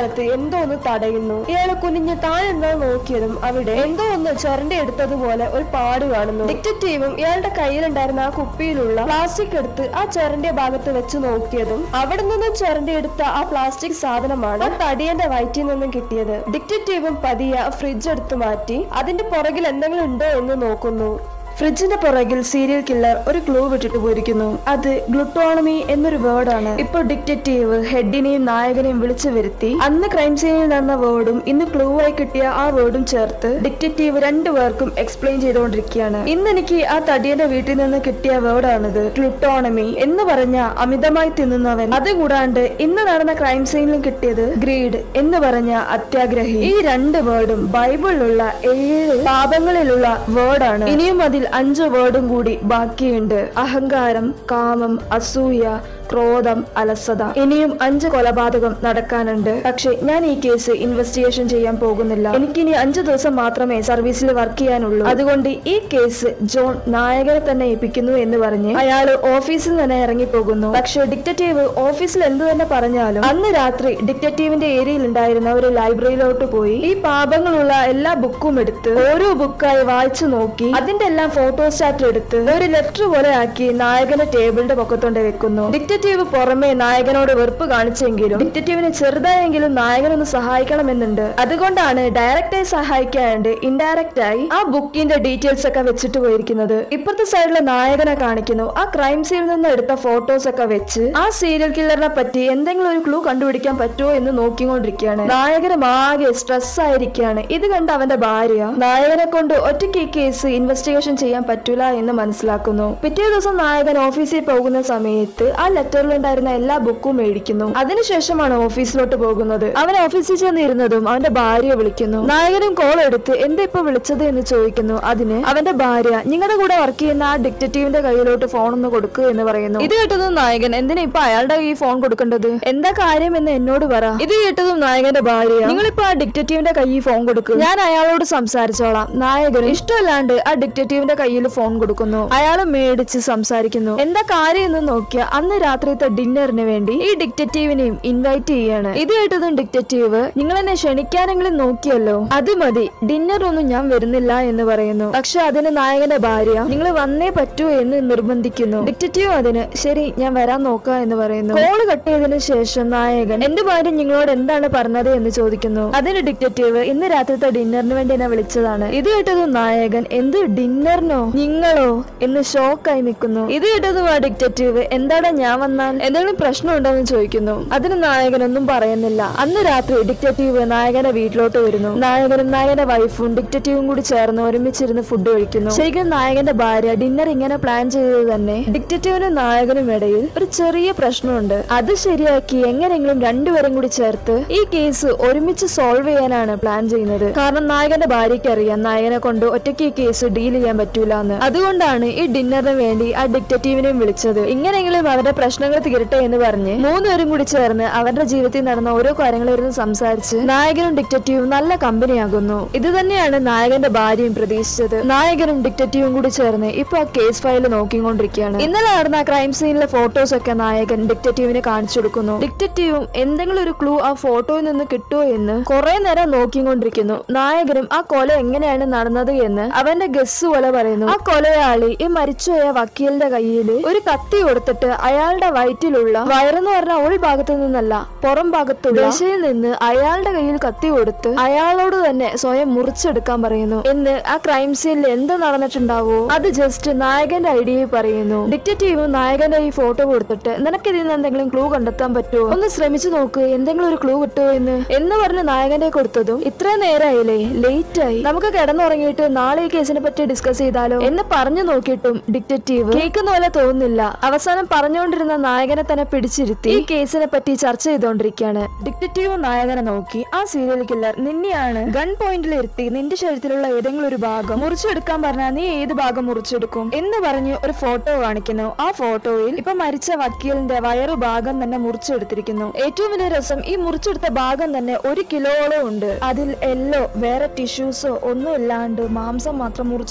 സ്ഥലത്ത് എന്തോ ഒന്ന് തടയുന്നു ഇയാള് കുനിഞ്ഞ് താൻ എന്താ നോക്കിയതും അവിടെ എന്തോ ഒന്ന് ചുരണ്ടി എടുത്തതുപോലെ ഒരു പാട് കാണുന്നു ഡിറ്റക്റ്റീവും ഇയാളുടെ കയ്യിലുണ്ടായിരുന്ന ആ കുപ്പിയിലുള്ള പ്ലാസ്റ്റിക് എടുത്ത് ആ ചുരണ്ടിയ ഭാഗത്ത് വെച്ച് നോക്കിയതും അവിടെ നിന്നും ചുരണ്ടി എടുത്ത ആ പ്ലാസ്റ്റിക് സാധനമാണ് ആ തടിയന്റെ വയറ്റിൽ നിന്നും കിട്ടിയത് ഡിറ്റക്റ്റീവും പതിയെ ആ ഫ്രിഡ്ജ് എടുത്ത് മാറ്റി അതിന്റെ പുറകിൽ എന്തെങ്കിലും ഉണ്ടോ എന്ന് നോക്കുന്നു ഫ്രിഡ്ജിന്റെ പുറകിൽ സീരിയൽ കില്ലർ ഒരു ക്ലൂ വിട്ടിട്ട് പോയിരിക്കുന്നു അത് ഗ്ലുട്ടോണമി എന്നൊരു വേർഡാണ് ഇപ്പൊ ഡിറ്റക്റ്റീവ് ഹെഡിനെയും നായകനെയും വിളിച്ചു വരുത്തി അന്ന് ക്രൈം സീനിൽ നടന്ന വേർഡും ഇന്ന് ക്ലൂ ആയി കിട്ടിയ ആ വേർഡും ചേർത്ത് ഡിറ്റക്റ്റീവ് രണ്ടുപേർക്കും എക്സ്പ്ലെയിൻ ചെയ്തുകൊണ്ടിരിക്കുകയാണ് ഇന്ന് എനിക്ക് ആ തടിയന്റെ വീട്ടിൽ നിന്ന് കിട്ടിയ വേർഡാണിത് ഗ്ലുട്ടോണമി എന്ന് പറഞ്ഞ അമിതമായി തിന്നുന്നവൻ അതുകൂടാണ്ട് ഇന്ന് നടന്ന ക്രൈം സീനിലും കിട്ടിയത് ഗ്രീഡ് എന്ന് പറഞ്ഞ അത്യാഗ്രഹി ഈ രണ്ട് വേർഡും ബൈബിളിലുള്ള ഏഴ് പാപങ്ങളിലുള്ള വേർഡാണ് ഇനിയും അതിൽ അഞ്ച് വേർഡും കൂടി ബാക്കിയുണ്ട് അഹങ്കാരം കാമം അസൂയ ക്രോധം അലസത ഇനിയും അഞ്ച് കൊലപാതകം നടക്കാനുണ്ട് പക്ഷെ ഞാൻ ഈ കേസ് ഇൻവെസ്റ്റിഗേഷൻ ചെയ്യാൻ പോകുന്നില്ല എനിക്കിനി അഞ്ചു ദിവസം മാത്രമേ സർവീസിൽ വർക്ക് ചെയ്യാനുള്ളൂ അതുകൊണ്ട് ഈ കേസ് ജോൺ നായകനെ തന്നെ ഏൽപ്പിക്കുന്നു എന്ന് പറഞ്ഞ് അയാൾ ഓഫീസിൽ തന്നെ ഇറങ്ങി പോകുന്നു പക്ഷെ ഡിക്റ്ററ്റീവ് ഓഫീസിൽ എന്ത് തന്നെ പറഞ്ഞാലും അന്ന് രാത്രി ഡിക്റ്ററ്റീവിന്റെ ഏരിയയിൽ ഉണ്ടായിരുന്ന ഒരു ലൈബ്രറിയിലോട്ട് പോയി ഈ പാപങ്ങളുള്ള എല്ലാ ബുക്കും എടുത്ത് ഓരോ ബുക്കായി വായിച്ചു നോക്കി അതിന്റെ എല്ലാം ഫോട്ടോസ്റ്റാറ്റ് എടുത്ത് ഒരു ലെറ്റർ പോലെ ആക്കി നായകന്റെ ടേബിളിന്റെ പൊക്കത്തോണ്ട് വെക്കുന്നു ഡിക്റ്ററ്റീവ് പുറമെ നായകനോട് വെറുപ്പ് കാണിച്ചെങ്കിലും ഡിക്റ്ററ്റീവിനെ ചെറുതായെങ്കിലും നായകനൊന്ന് സഹായിക്കണമെന്നുണ്ട് അതുകൊണ്ടാണ് ഡയറക്റ്റായി സഹായിക്കാണ്ട് ഇൻഡയറക്റ്റ് ആയി ആ ബുക്കിന്റെ ഡീറ്റെയിൽസ് ഒക്കെ വെച്ചിട്ട് പോയിരിക്കുന്നത് ഇപ്പുറത്തെ സൈഡിലെ നായകനെ കാണിക്കുന്നു ആ ക്രൈം സീനിൽ നിന്ന് എടുത്ത ഫോട്ടോസ് ഒക്കെ വെച്ച് ആ സീരിയൽ കില്ലറിനെ പറ്റി എന്തെങ്കിലും ഒരു ക്ലൂ കണ്ടുപിടിക്കാൻ പറ്റുമോ എന്ന് നോക്കിക്കൊണ്ടിരിക്കുകയാണ് നായകനും ആകെ സ്ട്രെസ് ആയിരിക്കുകയാണ് ഇത് കണ്ട് അവന്റെ ഭാര്യ നായകനെ കൊണ്ട് ഒറ്റയ്ക്ക് ഈ കേസ് ഇൻവെസ്റ്റിഗേഷൻ ചെയ്യാൻ പറ്റൂല എന്ന് മനസ്സിലാക്കുന്നു പിറ്റേ ദിവസം നായകൻ ഓഫീസിൽ പോകുന്ന സമയത്ത് ആ ലെറ്ററിൽ ഉണ്ടായിരുന്ന എല്ലാ ബുക്കും മേടിക്കുന്നു അതിനുശേഷമാണ് ഓഫീസിലോട്ട് പോകുന്നത് അവൻ ഓഫീസിൽ ചെന്നിരുന്നതും അവന്റെ ഭാര്യയെ വിളിക്കുന്നു നായകനും കോൾ എടുത്ത് എന്താ ഇപ്പൊ വിളിച്ചത് എന്ന് ചോദിക്കുന്നു അതിന് അവന്റെ ഭാര്യ നിങ്ങളുടെ കൂടെ വർക്ക് ചെയ്യുന്ന ആ ഡിക്റ്ററ്റീവിന്റെ കയ്യിലോട്ട് ഫോൺ ഒന്ന് കൊടുക്കുക എന്ന് പറയുന്നു ഇത് കേട്ടതും നായകൻ എന്തിനാ ഇപ്പൊ അയാളുടെ ഈ ഫോൺ കൊടുക്കേണ്ടത് എന്താ കാര്യം എന്ന് എന്നോട് പറ ഇത് കേട്ടതും നായകന്റെ ഭാര്യ നിങ്ങളിപ്പോ ആ ഡിക്റ്ററ്റീവിന്റെ കയ്യിൽ ഫോൺ കൊടുക്കുക ഞാൻ അയാളോട് സംസാരിച്ചോളാം നായകൻ ഇഷ്ടമല്ലാണ്ട് ആ ഡിക്റ്ററ്റീവിന്റെ കയ്യിൽ ഫോൺ കൊടുക്കുന്നു അയാൾ മേടിച്ച് സംസാരിക്കുന്നു എന്താ കാര്യം എന്ന് നോക്കിയ അന്ന് രാത്രിത്തെ ഡിന്നറിന് വേണ്ടി ഈ ഡിക്റ്ററ്റീവിനെയും ഇൻവൈറ്റ് ചെയ്യാണ് ഇത് കേട്ടതും ഡിക്റ്ററ്റീവ് നിങ്ങൾ എന്നെ ക്ഷണിക്കാനെങ്കിലും നോക്കിയല്ലോ അത് മതി ഡിന്നറൊന്നും ഞാൻ വരുന്നില്ല എന്ന് പറയുന്നു പക്ഷെ അതിന് നായകന്റെ ഭാര്യ നിങ്ങൾ വന്നേ പറ്റൂ എന്ന് നിർബന്ധിക്കുന്നു ഡിക്റ്ററ്റീവ് അതിന് ശരി ഞാൻ വരാൻ നോക്കാം എന്ന് പറയുന്നു കോള് കട്ട് ചെയ്തതിനു ശേഷം നായകൻ എന്റെ ഭാര്യ നിങ്ങളോട് എന്താണ് പറഞ്ഞത് എന്ന് ചോദിക്കുന്നു അതിന് ഡിക്റ്ററ്റീവ് ഇന്ന് രാത്രിത്തെ ഡിന്നറിന് വേണ്ടി എന്നെ വിളിച്ചതാണ് ഇത് കേട്ടതും നായകൻ എന്ത് ഡിന്നറിനോ നിങ്ങളോ എന്ന് ഷോക്കായി നിൽക്കുന്നു ഇത് കേട്ടതും ആ ഡിക്റ്ററ്റീവ് എന്താടാ ഞാൻ വന്നാൽ എന്തെങ്കിലും പ്രശ്നമുണ്ടോ എന്ന് ചോദിക്കുന്നു അതിന് നായകനൊന്നും പറയുന്നില്ല അന്ന് രാത്രി ഡിക്റ്ററ്റീവ് നായകന്റെ വീട്ടിലോട്ട് വരുന്നു നായകനും നായകന്റെ വൈഫും ഡിക്റ്ററ്റീവും കൂടി ചേർന്ന് ഒരുമിച്ചിരുന്ന് ഫുഡ് കഴിക്കുന്നു ശരിക്കും നായകന്റെ ഭാര്യ ഡിന്നർ ഇങ്ങനെ പ്ലാൻ ചെയ്തത് തന്നെ ഡിക്റ്ററ്റീവിനും നായകനും ഇടയിൽ ഒരു ചെറിയ പ്രശ്നമുണ്ട് അത് ശരിയാക്കി എങ്ങനെയെങ്കിലും രണ്ടുപേരും കൂടി ചേർത്ത് ഈ കേസ് ഒരുമിച്ച് സോൾവ് ചെയ്യാനാണ് പ്ലാൻ ചെയ്യുന്നത് കാരണം നായകന്റെ ഭാര്യയ്ക്ക് അറിയാം നായകനെ കൊണ്ട് ഒറ്റയ്ക്ക് ഈ കേസ് ഡീൽ ചെയ്യാൻ പറ്റൂല എന്ന് അതുകൊണ്ടാണ് ഈ ഡിന്നറിന് വേണ്ടി ആ ഡിക്റ്ററ്റീവിനെയും വിളിച്ചത് ഇങ്ങനെയെങ്കിലും അവരുടെ പ്രശ്നങ്ങൾ തീരട്ടെ എന്ന് പറഞ്ഞ് മൂന്നുപേരും കൂടി ചേർന്ന് അവരുടെ ജീവിതത്തിൽ നടന്ന ഓരോ കാര്യങ്ങളിരുന്ന് സംസാരിച്ച് നായകനും ഡിക്റ്ററ്റീവും നല്ല കമ്പനിയാകുന്നു ഇത് തന്നെയാണ് നായകന്റെ ഭാര്യയും പ്രതീക്ഷിച്ചത് നായകനും ഡിക്റ്ററ്റീവും കൂടി ചേർന്ന് ഇപ്പൊ ആ കേസ് ഫയൽ നോക്കിക്കൊണ്ടിരിക്കുകയാണ് ഇന്നലെ നടന്ന ആ ക്രൈം സീനിലെ ഫോട്ടോസ് ഒക്കെ നായകൻ ഡിക്റ്ററ്റീവിന് കാണിച്ചു കൊടുക്കുന്നു ഡിക്റ്ററ്റീവും എന്തെങ്കിലും ഒരു ക്ലൂ ആ ഫോട്ടോയിൽ നിന്ന് കിട്ടുമോ എന്ന് കുറെ നേരം നോക്കിക്കൊണ്ടിരിക്കുന്നു നായകനും ആ കൊല എങ്ങനെയാണ് നടന്നത് എന്ന് അവന്റെ ഗസ് പോലെ പറയുന്നു ആ കൊലയാളി ഈ മരിച്ചുപോയ വക്കീലിന്റെ കയ്യിൽ ഒരു കത്തി കൊടുത്തിട്ട് അയാളുടെ വയറ്റിലുള്ള വയറെന്ന് പറഞ്ഞ ഉൾഭാഗത്തു നിന്നല്ല പുറം ഭാഗത്തുള്ള ദശയിൽ നിന്ന് അയാളുടെ കയ്യിൽ കത്തി കൊടുത്ത് അയാളോട് തന്നെ സ്വയം മുറിച്ചെടുക്കാൻ പറയുന്നു എന്ന് ആ ക്രൈം സീനിൽ എന്ത് നടന്നിട്ടുണ്ടാവോ അത് ജസ്റ്റ് നായകന്റെ ഐഡിയയിൽ പറയുന്നു ഡിക്റ്ററ്റീവ് നായകന്റെ ഈ ഫോട്ടോ കൊടുത്തിട്ട് നിനക്ക് ഇതിൽ നിന്ന് എന്തെങ്കിലും ക്ലൂ കണ്ടെത്താൻ പറ്റുമോ ഒന്ന് ശ്രമിച്ചു നോക്ക് എന്തെങ്കിലും ഒരു ക്ലൂ കിട്ടുമോ എന്ന് എന്ന് പറഞ്ഞ് നായകന്റെ കൊടുത്തതും ഇത്ര നേരമായില്ലേ ലേറ്റ് ആയി നമുക്ക് കിടന്നുറങ്ങിയിട്ട് നാളെ ഈ കേസിനെ പറ്റി ഡിസ്കസ് ചെയ്താലോ എന്ന് പറഞ്ഞു നോക്കിയിട്ടും ഡിക്റ്ററ്റീവ് കേൾക്കുന്ന പോലെ തോന്നുന്നില്ല അവസാനം പറഞ്ഞുകൊണ്ടിരുന്ന നായകനെ തന്നെ പിടിച്ചിരുത്തി ഈ കേസിനെ പറ്റി ചർച്ച ചെയ്തുകൊണ്ടിരിക്കുകയാണ് ഡിക്റ്ററ്റീവ് നായകനെ നോക്കി ആ സീരിയൽ കില്ലർ നിന്നെയാണ് ഗൺ പോയിന്റിൽ ഇരുത്തി നിന്റെ ശരീരത്തിലുള്ള ഏതെങ്കിലും ഒരു ഭാഗം മുറിച്ചെടുക്കാൻ പറഞ്ഞാൽ നീ ഏത് ഭാഗം മുറിച്ചെടുക്കും എന്ന് പറഞ്ഞ് ഒരു ഫോട്ടോ കാണിക്കുന്നു ആ ഫോട്ടോയിൽ ഇപ്പൊ മരിച്ച വക്കീലിന്റെ വയറു ഭാഗം തന്നെ മുറിച്ചെടുത്തിരിക്കുന്നു ഏറ്റവും വലിയ രസം ഈ മുറിച്ചെടുത്ത ഭാഗം തന്നെ ഒരു കിലോയോളം ഉണ്ട് അതിൽ എല്ലോ വേറെ ടിഷ്യൂസോ ഒന്നും ഇല്ലാണ്ട് മാംസം മാത്രം മുറിച്ചെടുത്തിരിക്കുന്നു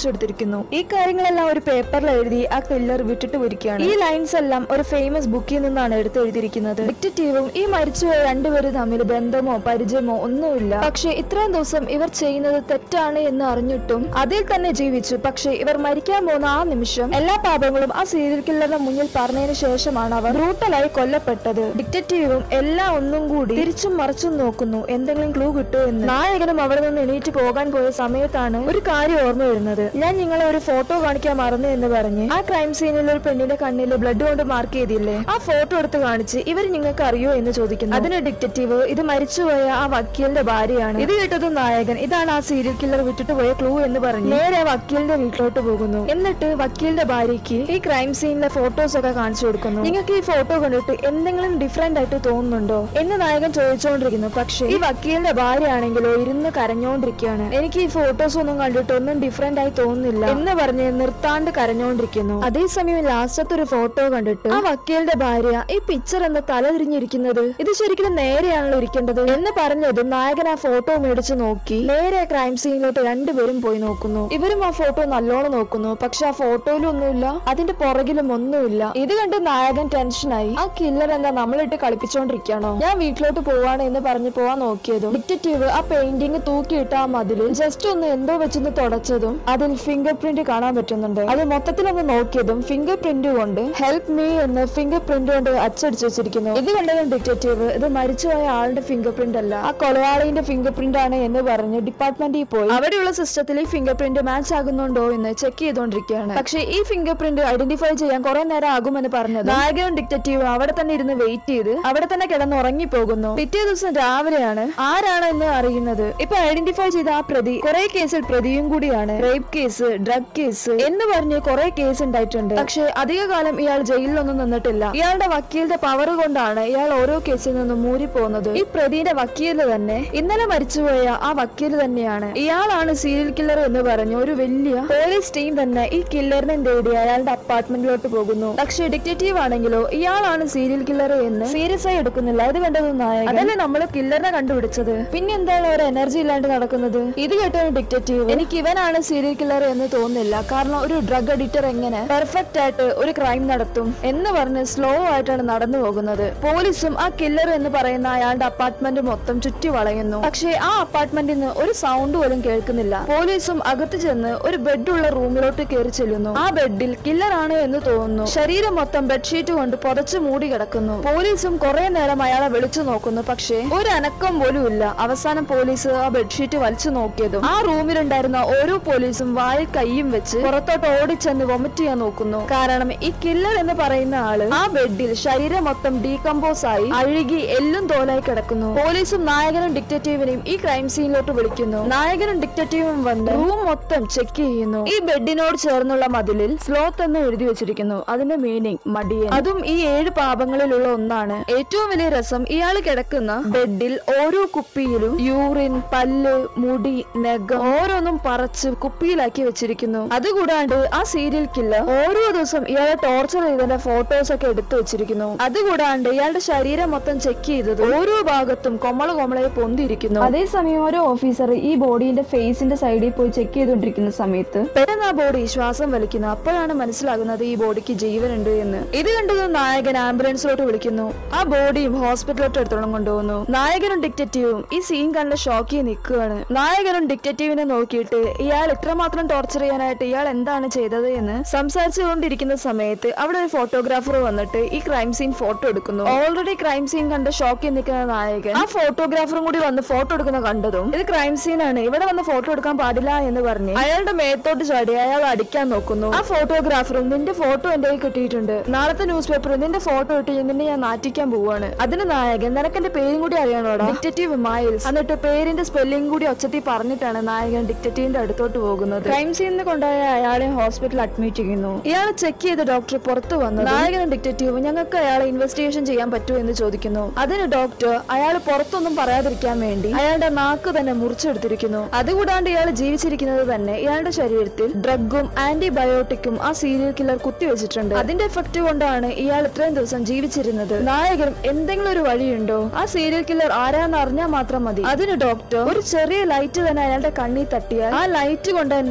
വിളിക്കുന്നു ഈ കാര്യങ്ങളെല്ലാം ഒരു പേപ്പറിൽ എഴുതി ആ കില്ലർ വിട്ടിട്ട് പോയിരിക്കുകയാണ് ഈ ലൈൻസ് എല്ലാം ഒരു ഫേമസ് ബുക്കിൽ നിന്നാണ് എടുത്ത് എഴുതിയിരിക്കുന്നത് ഡിറ്റക്റ്റീവും ഈ മരിച്ചുപോയ രണ്ടുപേരും തമ്മിൽ ബന്ധമോ പരിചയമോ ഒന്നുമില്ല പക്ഷെ ഇത്രയും ദിവസം ഇവർ ചെയ്യുന്നത് തെറ്റാണ് എന്ന് അറിഞ്ഞിട്ടും അതിൽ തന്നെ ജീവിച്ചു പക്ഷെ ഇവർ മരിക്കാൻ പോകുന്ന ആ നിമിഷം എല്ലാ പാപങ്ങളും ആ സീരിയൽ കില്ലറുടെ മുന്നിൽ പറഞ്ഞതിന് ശേഷമാണ് അവർ ബ്രൂട്ടലായി കൊല്ലപ്പെട്ടത് ഡിറ്റക്റ്റീവും എല്ലാം ഒന്നും കൂടി തിരിച്ചും മറിച്ചും നോക്കുന്നു എന്തെങ്കിലും ക്ലൂ കിട്ടുമോ എന്ന് നായകനും അവിടെ നിന്ന് എണീറ്റ് പോകാൻ പോയ സമയത്താണ് ഒരു കാര്യം ഓർമ്മ വരുന്നത് ഞാൻ നിങ്ങളെ ഒരു ഫോട്ടോ കാണിക്കാൻ മറന്നു എന്ന് പറഞ്ഞ് ആ ക്രൈം സീനിൽ ഒരു പെണ്ണിന്റെ കണ്ണിൽ ബ്ലഡ് കൊണ്ട് മാർക്ക് ചെയ്തില്ലേ ആ ഫോട്ടോ എടുത്ത് കാണിച്ച് ഇവർ നിങ്ങൾക്ക് അറിയോ എന്ന് ചോദിക്കുന്നു അതിന് ഡിറ്റക്റ്റീവ് ഇത് മരിച്ചുപോയ ആ വക്കീലിന്റെ ഭാര്യയാണ് ഇത് കേട്ടതും നായകൻ ഇതാണ് ആ സീരിയൽ കില്ലർ വിട്ടിട്ട് പോയ ക്ലൂ എന്ന് പറഞ്ഞ് നേരെ വക്കീലിന്റെ വീട്ടിലോട്ട് പോകുന്നു എന്നിട്ട് വക്കീലിന്റെ ഭാര്യയ്ക്ക് ഈ ക്രൈം സീനിലെ ഫോട്ടോസ് ഒക്കെ കാണിച്ചു കൊടുക്കുന്നു നിങ്ങൾക്ക് ഈ ഫോട്ടോ കണ്ടിട്ട് എന്തെങ്കിലും ഡിഫറെന്റ് ആയിട്ട് തോന്നുന്നുണ്ടോ എന്ന് നായകൻ ചോദിച്ചുകൊണ്ടിരിക്കുന്നു പക്ഷേ ഈ വക്കീലിന്റെ ഭാര്യ ആണെങ്കിലോ ഇരുന്ന് കരഞ്ഞോണ്ടിരിക്കുകയാണ് എനിക്ക് ഈ ഫോട്ടോസ് ഒന്നും കണ്ടിട്ട് ഒന്നും ഡിഫറെന്റ് ആയി തോന്നുന്നില്ല എന്ന് പറഞ്ഞ് നിർത്താണ്ട് കരഞ്ഞോണ്ടിരിക്കുന്നു അതേസമയം ലാസ്റ്റത്തെ ഒരു ഫോട്ടോ കണ്ടിട്ട് ആ വക്കീലിന്റെ ഭാര്യ ഈ പിക്ചർ എന്ന് തല തിരിഞ്ഞിരിക്കുന്നത് ഇത് ശരിക്കും നേരെയാണല്ലോ ഇരിക്കേണ്ടത് എന്ന് പറഞ്ഞതും നായകൻ ആ ഫോട്ടോ മേടിച്ച് നോക്കി നേരെ ക്രൈം സീനിലോട്ട് രണ്ടുപേരും പോയി നോക്കുന്നു ഇവരും ആ ഫോട്ടോ നല്ലോണം നോക്കുന്നു പക്ഷെ ആ ഫോട്ടോയിലും ഒന്നുമില്ല അതിന്റെ പുറകിലും ഒന്നുമില്ല ഇത് കണ്ട് നായകൻ ടെൻഷനായി ആ കില്ലർ എന്താ നമ്മളിട്ട് കളിപ്പിച്ചോണ്ടിരിക്കുകയാണോ ഞാൻ വീട്ടിലോട്ട് പോവാണ് എന്ന് പറഞ്ഞ് പോവാൻ നോക്കിയതും ഡിറ്റക്റ്റീവ് ആ പെയിന്റിങ് തൂക്കിയിട്ട ആ മതിലിൽ ജസ്റ്റ് ഒന്ന് എന്തോ വെച്ചൊന്ന് തുടച്ചതും അതിൽ ഫിംഗർ പ്രിന്റ് കാണാൻ പറ്റുന്നുണ്ട് അത് മൊത്തത്തിലൊന്ന് നോക്കിയതും ഫിംഗർ പ്രിന്റ് കൊണ്ട് ഹെൽപ്പ് മീ എന്ന് ഫിംഗർ പ്രിന്റ് കൊണ്ട് അച്ചടിച്ചു വെച്ചിരിക്കുന്നു ഇത് കണ്ടതും ഡിറ്റക്റ്റീവ് ഇത് മരിച്ചുപോയ ആളുടെ ഫിംഗർ പ്രിന്റ് അല്ല ആ കൊലയാളിന്റെ ഫിംഗർ പ്രിന്റ് ആണ് എന്ന് പറഞ്ഞ് ഡിപ്പാർട്ട്മെന്റിൽ പോയി അവിടെയുള്ള സിസ്റ്റത്തിൽ ഈ ഫിംഗർ പ്രിന്റ് മാച്ച് ആകുന്നുണ്ടോ എന്ന് ചെക്ക് ചെയ്തുകൊണ്ടിരിക്കുകയാണ് പക്ഷേ ഈ ഫിംഗർ പ്രിന്റ് ഐഡന്റിഫൈ ചെയ്യാൻ കുറെ നേരം ആകുമെന്ന് പറഞ്ഞത് നായകനും ഡിറ്റക്റ്റീവും അവിടെ തന്നെ ഇരുന്ന് വെയിറ്റ് ചെയ്ത് അവിടെ തന്നെ കിടന്ന് ഉറങ്ങിപ്പോകുന്നു പിറ്റേ ദിവസം രാവിലെയാണ് ആരാണ് എന്ന് അറിയുന്നത് ഇപ്പൊ ഐഡന്റിഫൈ ചെയ്ത ആ പ്രതി കുറെ കേസിൽ പ്രതിയും കൂടിയാണ് റേപ്പ് കേസ് ഡ്രഗ് കേസ് എന്ന് പറഞ്ഞ് കുറെ കേസ് ഉണ്ടായിട്ടുണ്ട് പക്ഷെ അധികകാലം ഇയാൾ ജയിലിലൊന്നും നിന്നിട്ടില്ല ഇയാളുടെ വക്കീലിന്റെ പവർ കൊണ്ടാണ് ഇയാൾ ഓരോ കേസിൽ നിന്നും മൂരി പോകുന്നത് ഈ പ്രതിയുടെ വക്കീല് തന്നെ ഇന്നലെ മരിച്ചുപോയ ആ വക്കീല് തന്നെയാണ് ഇയാളാണ് സീരിയൽ കില്ലർ എന്ന് പറഞ്ഞ് ഒരു വലിയ പോലീസ് ടീം തന്നെ ഈ കില്ലറിനെ തേടി അയാളുടെ അപ്പാർട്ട്മെന്റിലോട്ട് പോകുന്നു പക്ഷെ ഡിറ്റക്റ്റീവ് ആണെങ്കിലോ ഇയാളാണ് സീരിയൽ കില്ലർ എന്ന് സീരിയസ് ആയി എടുക്കുന്നില്ല ഇത് കണ്ടത് നായകൻ അതല്ലേ നമ്മള് കില്ലറിനെ കണ്ടുപിടിച്ചത് പിന്നെ എന്താണ് ഒരു എനർജി ഇല്ലാണ്ട് നടക്കുന്നത് ഇത് കേട്ട ഡിറ്റക്റ്റീവ് എനിക്ക് ഇവനാണ് സീരിയൽ കില്ലർ എന്ന് തോന്നുന്നില്ല കാരണം ഒരു ഡ്രഗ് അഡിക്റ്റർ എങ്ങനെ പെർഫെക്റ്റ് ആയിട്ട് ഒരു ക്രൈം നടത്തും എന്ന് പറഞ്ഞ് സ്ലോ ആയിട്ടാണ് നടന്നു പോകുന്നത് പോലീസും ആ കില്ലർ എന്ന് പറയുന്ന അയാളുടെ അപ്പാർട്ട്മെന്റ് മൊത്തം ചുറ്റി വളയുന്നു പക്ഷേ ആ അപ്പാർട്ട്മെന്റിൽ നിന്ന് ഒരു സൗണ്ട് പോലും കേൾക്കുന്നില്ല പോലീസും അകത്ത് ചെന്ന് ഒരു ബെഡുള്ള റൂമിലോട്ട് കയറി ചെല്ലുന്നു ആ ബെഡിൽ കില്ലർ ആണ് എന്ന് തോന്നുന്നു ശരീരം മൊത്തം ബെഡ്ഷീറ്റ് കൊണ്ട് പുതച്ചു മൂടി കിടക്കുന്നു പോലീസും കുറെ നേരം അയാളെ വിളിച്ചു നോക്കുന്നു പക്ഷേ ഒരു അനക്കം പോലും ഇല്ല അവസാനം പോലീസ് ആ ബെഡ്ഷീറ്റ് വലിച്ചു നോക്കിയതും ആ റൂമിലുണ്ടായിരുന്ന ഓരോ പോലീസും വായിൽ കൈയും വെച്ച് പുറത്തോട്ട് ഓടിച്ചെന്ന് വൊമിറ്റ് ചെയ്യാൻ നോക്കുന്നു കാരണം ഈ കില്ലർ എന്ന് പറയുന്ന ആള് ആ ബെഡിൽ ശരീരം മൊത്തം ഡീകമ്പോസ് ആയി അഴുകി എല്ലും തോലായി കിടക്കുന്നു പോലീസും നായകനും ഡിക്റ്റേറ്റീവിനെയും ഈ ക്രൈം സീനിലോട്ട് വിളിക്കുന്നു നായകനും ഡിക്റ്റേറ്റീവും വന്ന് റൂം മൊത്തം ചെക്ക് ചെയ്യുന്നു ഈ ബെഡിനോട് ചേർന്നുള്ള മതിലിൽ സ്ലോത്ത് എന്ന് എഴുതി വെച്ചിരിക്കുന്നു അതിന്റെ മീനിങ് മടിയൻ അതും ഈ ഏഴ് പാപങ്ങളിലുള്ള ഒന്നാണ് ഏറ്റവും വലിയ രസം ഇയാൾ കിടക്കുന്ന ബെഡിൽ ഓരോ കുപ്പിയിലും യൂറിൻ പല്ല് മുടി നഖം ഓരോന്നും പറച്ച് കുപ്പിയിലാക്കി വെച്ചിരിക്കുന്നു അതുകൂടാണ്ട് ആ സീരിയൽ കില്ലർ ഓരോ ദിവസം ഇയാളെ ടോർച്ചർ ചെയ്തതിന്റെ ഫോട്ടോസ് ഒക്കെ എടുത്തു വെച്ചിരിക്കുന്നു അതുകൂടാണ്ട് ഇയാളുടെ ശരീരം മൊത്തം ചെക്ക് ചെയ്തത് ഓരോ ഭാഗത്തും കൊമ്മള കൊമ്മളയെ പൊന്തിയിരിക്കുന്നു അതേസമയം ഓരോ ഓഫീസർ ഈ ബോഡിന്റെ ഫേസിന്റെ സൈഡിൽ പോയി ചെക്ക് ചെയ്തുകൊണ്ടിരിക്കുന്ന സമയത്ത് പെട്ടെന്ന് ആ ബോഡി ശ്വാസം വലിക്കുന്നു അപ്പോഴാണ് മനസ്സിലാകുന്നത് ഈ ബോഡിക്ക് ജീവനുണ്ട് എന്ന് ഇത് കണ്ടത് നായകൻ ആംബുലൻസിലോട്ട് വിളിക്കുന്നു ആ ബോഡിയും ഹോസ്പിറ്റലിലോട്ട് എടുത്തോളം കൊണ്ടുപോകുന്നു നായകനും ഡിക്റ്റേറ്റീവും ഈ സീൻ കണ്ട ഷോക്കി നിൽക്കുകയാണ് നായകനും ഡിക്റ്റേറ്റീവിനെ നോക്കിയിട്ട് ഇയാൾ ഇത്രമാത്രം ടോർച്ചർ ചെയ്യാനായിട്ട് ഇയാൾ എന്താണ് ചെയ്തത് എന്ന് സംസാരിച്ചുകൊണ്ടിരിക്കുന്ന സമയത്ത് അവിടെ ഒരു ഫോട്ടോഗ്രാഫർ വന്നിട്ട് ഈ ക്രൈം സീൻ ഫോട്ടോ എടുക്കുന്നു ഓൾറെഡി ക്രൈം സീൻ കണ്ട് ഷോക്കി നിൽക്കുന്ന നായകൻ ആ ഫോട്ടോഗ്രാഫറും കൂടി വന്ന് ഫോട്ടോ എടുക്കുന്ന കണ്ടതും ഇത് ക്രൈം സീനാണ് ഇവിടെ വന്ന് ഫോട്ടോ എടുക്കാൻ പാടില്ല എന്ന് പറഞ്ഞ് അയാളുടെ മേത്തോട്ട് ചാടി അയാൾ അടിക്കാൻ നോക്കുന്നു ആ ഫോട്ടോഗ്രാഫറും നിന്റെ ഫോട്ടോ എന്റെ കയ്യിൽ കിട്ടിയിട്ടുണ്ട് നാളത്തെ ന്യൂസ് പേപ്പറിൽ നിന്റെ ഫോട്ടോ ഇട്ട് നിന്നെ ഞാൻ നാറ്റിക്കാൻ പോവാണ് അതിന് നായകൻ നിനക്ക് എന്റെ പേരും കൂടി അറിയാണോടാ ഡിക്റ്റേറ്റീവ് മൈൽസ് എന്നിട്ട് പേരിന്റെ സ്പെല്ലിംഗ് കൂടി ഒച്ചത്തിൽ പറഞ്ഞിട്ടാണ് നായകൻ ഡിക്റ്റേറ്റീവിന്റെ അടുത്തോട്ട് പോകുന്നത് ക്രൈം സീനിൽ കൊണ്ടുപോയ അയാളെ ഹോസ്പിറ്റലിൽ അഡ്മിറ്റ് ചെയ്യുന്നു ഇയാളെ ചെക്ക് ചെയ്ത് ഡോക്ടർ പുറത്തു വന്നു നായകനും ഡിക്റ്റേറ്റീവും ഞങ്ങൾക്ക് അയാളെ ഇൻവെസ്റ്റിഗേഷൻ ചെയ്യാൻ പറ്റുമോ എന്ന് ചോദിക്കുന്നു അതിന് ഡോക്ടർ അയാൾ പുറത്തൊന്നും പറയാതിരിക്കാൻ വേണ്ടി അയാളുടെ നാക്ക് തന്നെ മുറിച്ചെടുത്തിരിക്കുന്നു അതുകൂടാണ്ട് ഇയാൾ ജീവിച്ചിരിക്കുന്നത് തന്നെ ഇയാളുടെ ശരീരത്തിൽ ഡ്രഗും ആന്റിബയോട്ടിക്കും ആ സീരിയൽ കില്ലർ കുത്തിവെച്ചിട്ടുണ്ട് അതിന്റെ എഫക്ട് കൊണ്ടാണ് ഇയാൾ ഇത്രയും ദിവസം ജീവിച്ചിരുന്നത് നായകനും എന്തെങ്കിലും ഒരു വഴിയുണ്ടോ ആ സീരിയൽ കില്ലർ ആരാന്ന് അറിഞ്ഞാൽ മാത്രം മതി അതിന് ഡോക്ടർ ഒരു ചെറിയ ലൈറ്റ് തന്നെ അയാളുടെ കണ്ണിൽ തട്ടിയാൽ ആ ലൈറ്റ് കൊണ്ട് തന്നെ ഇയാൾ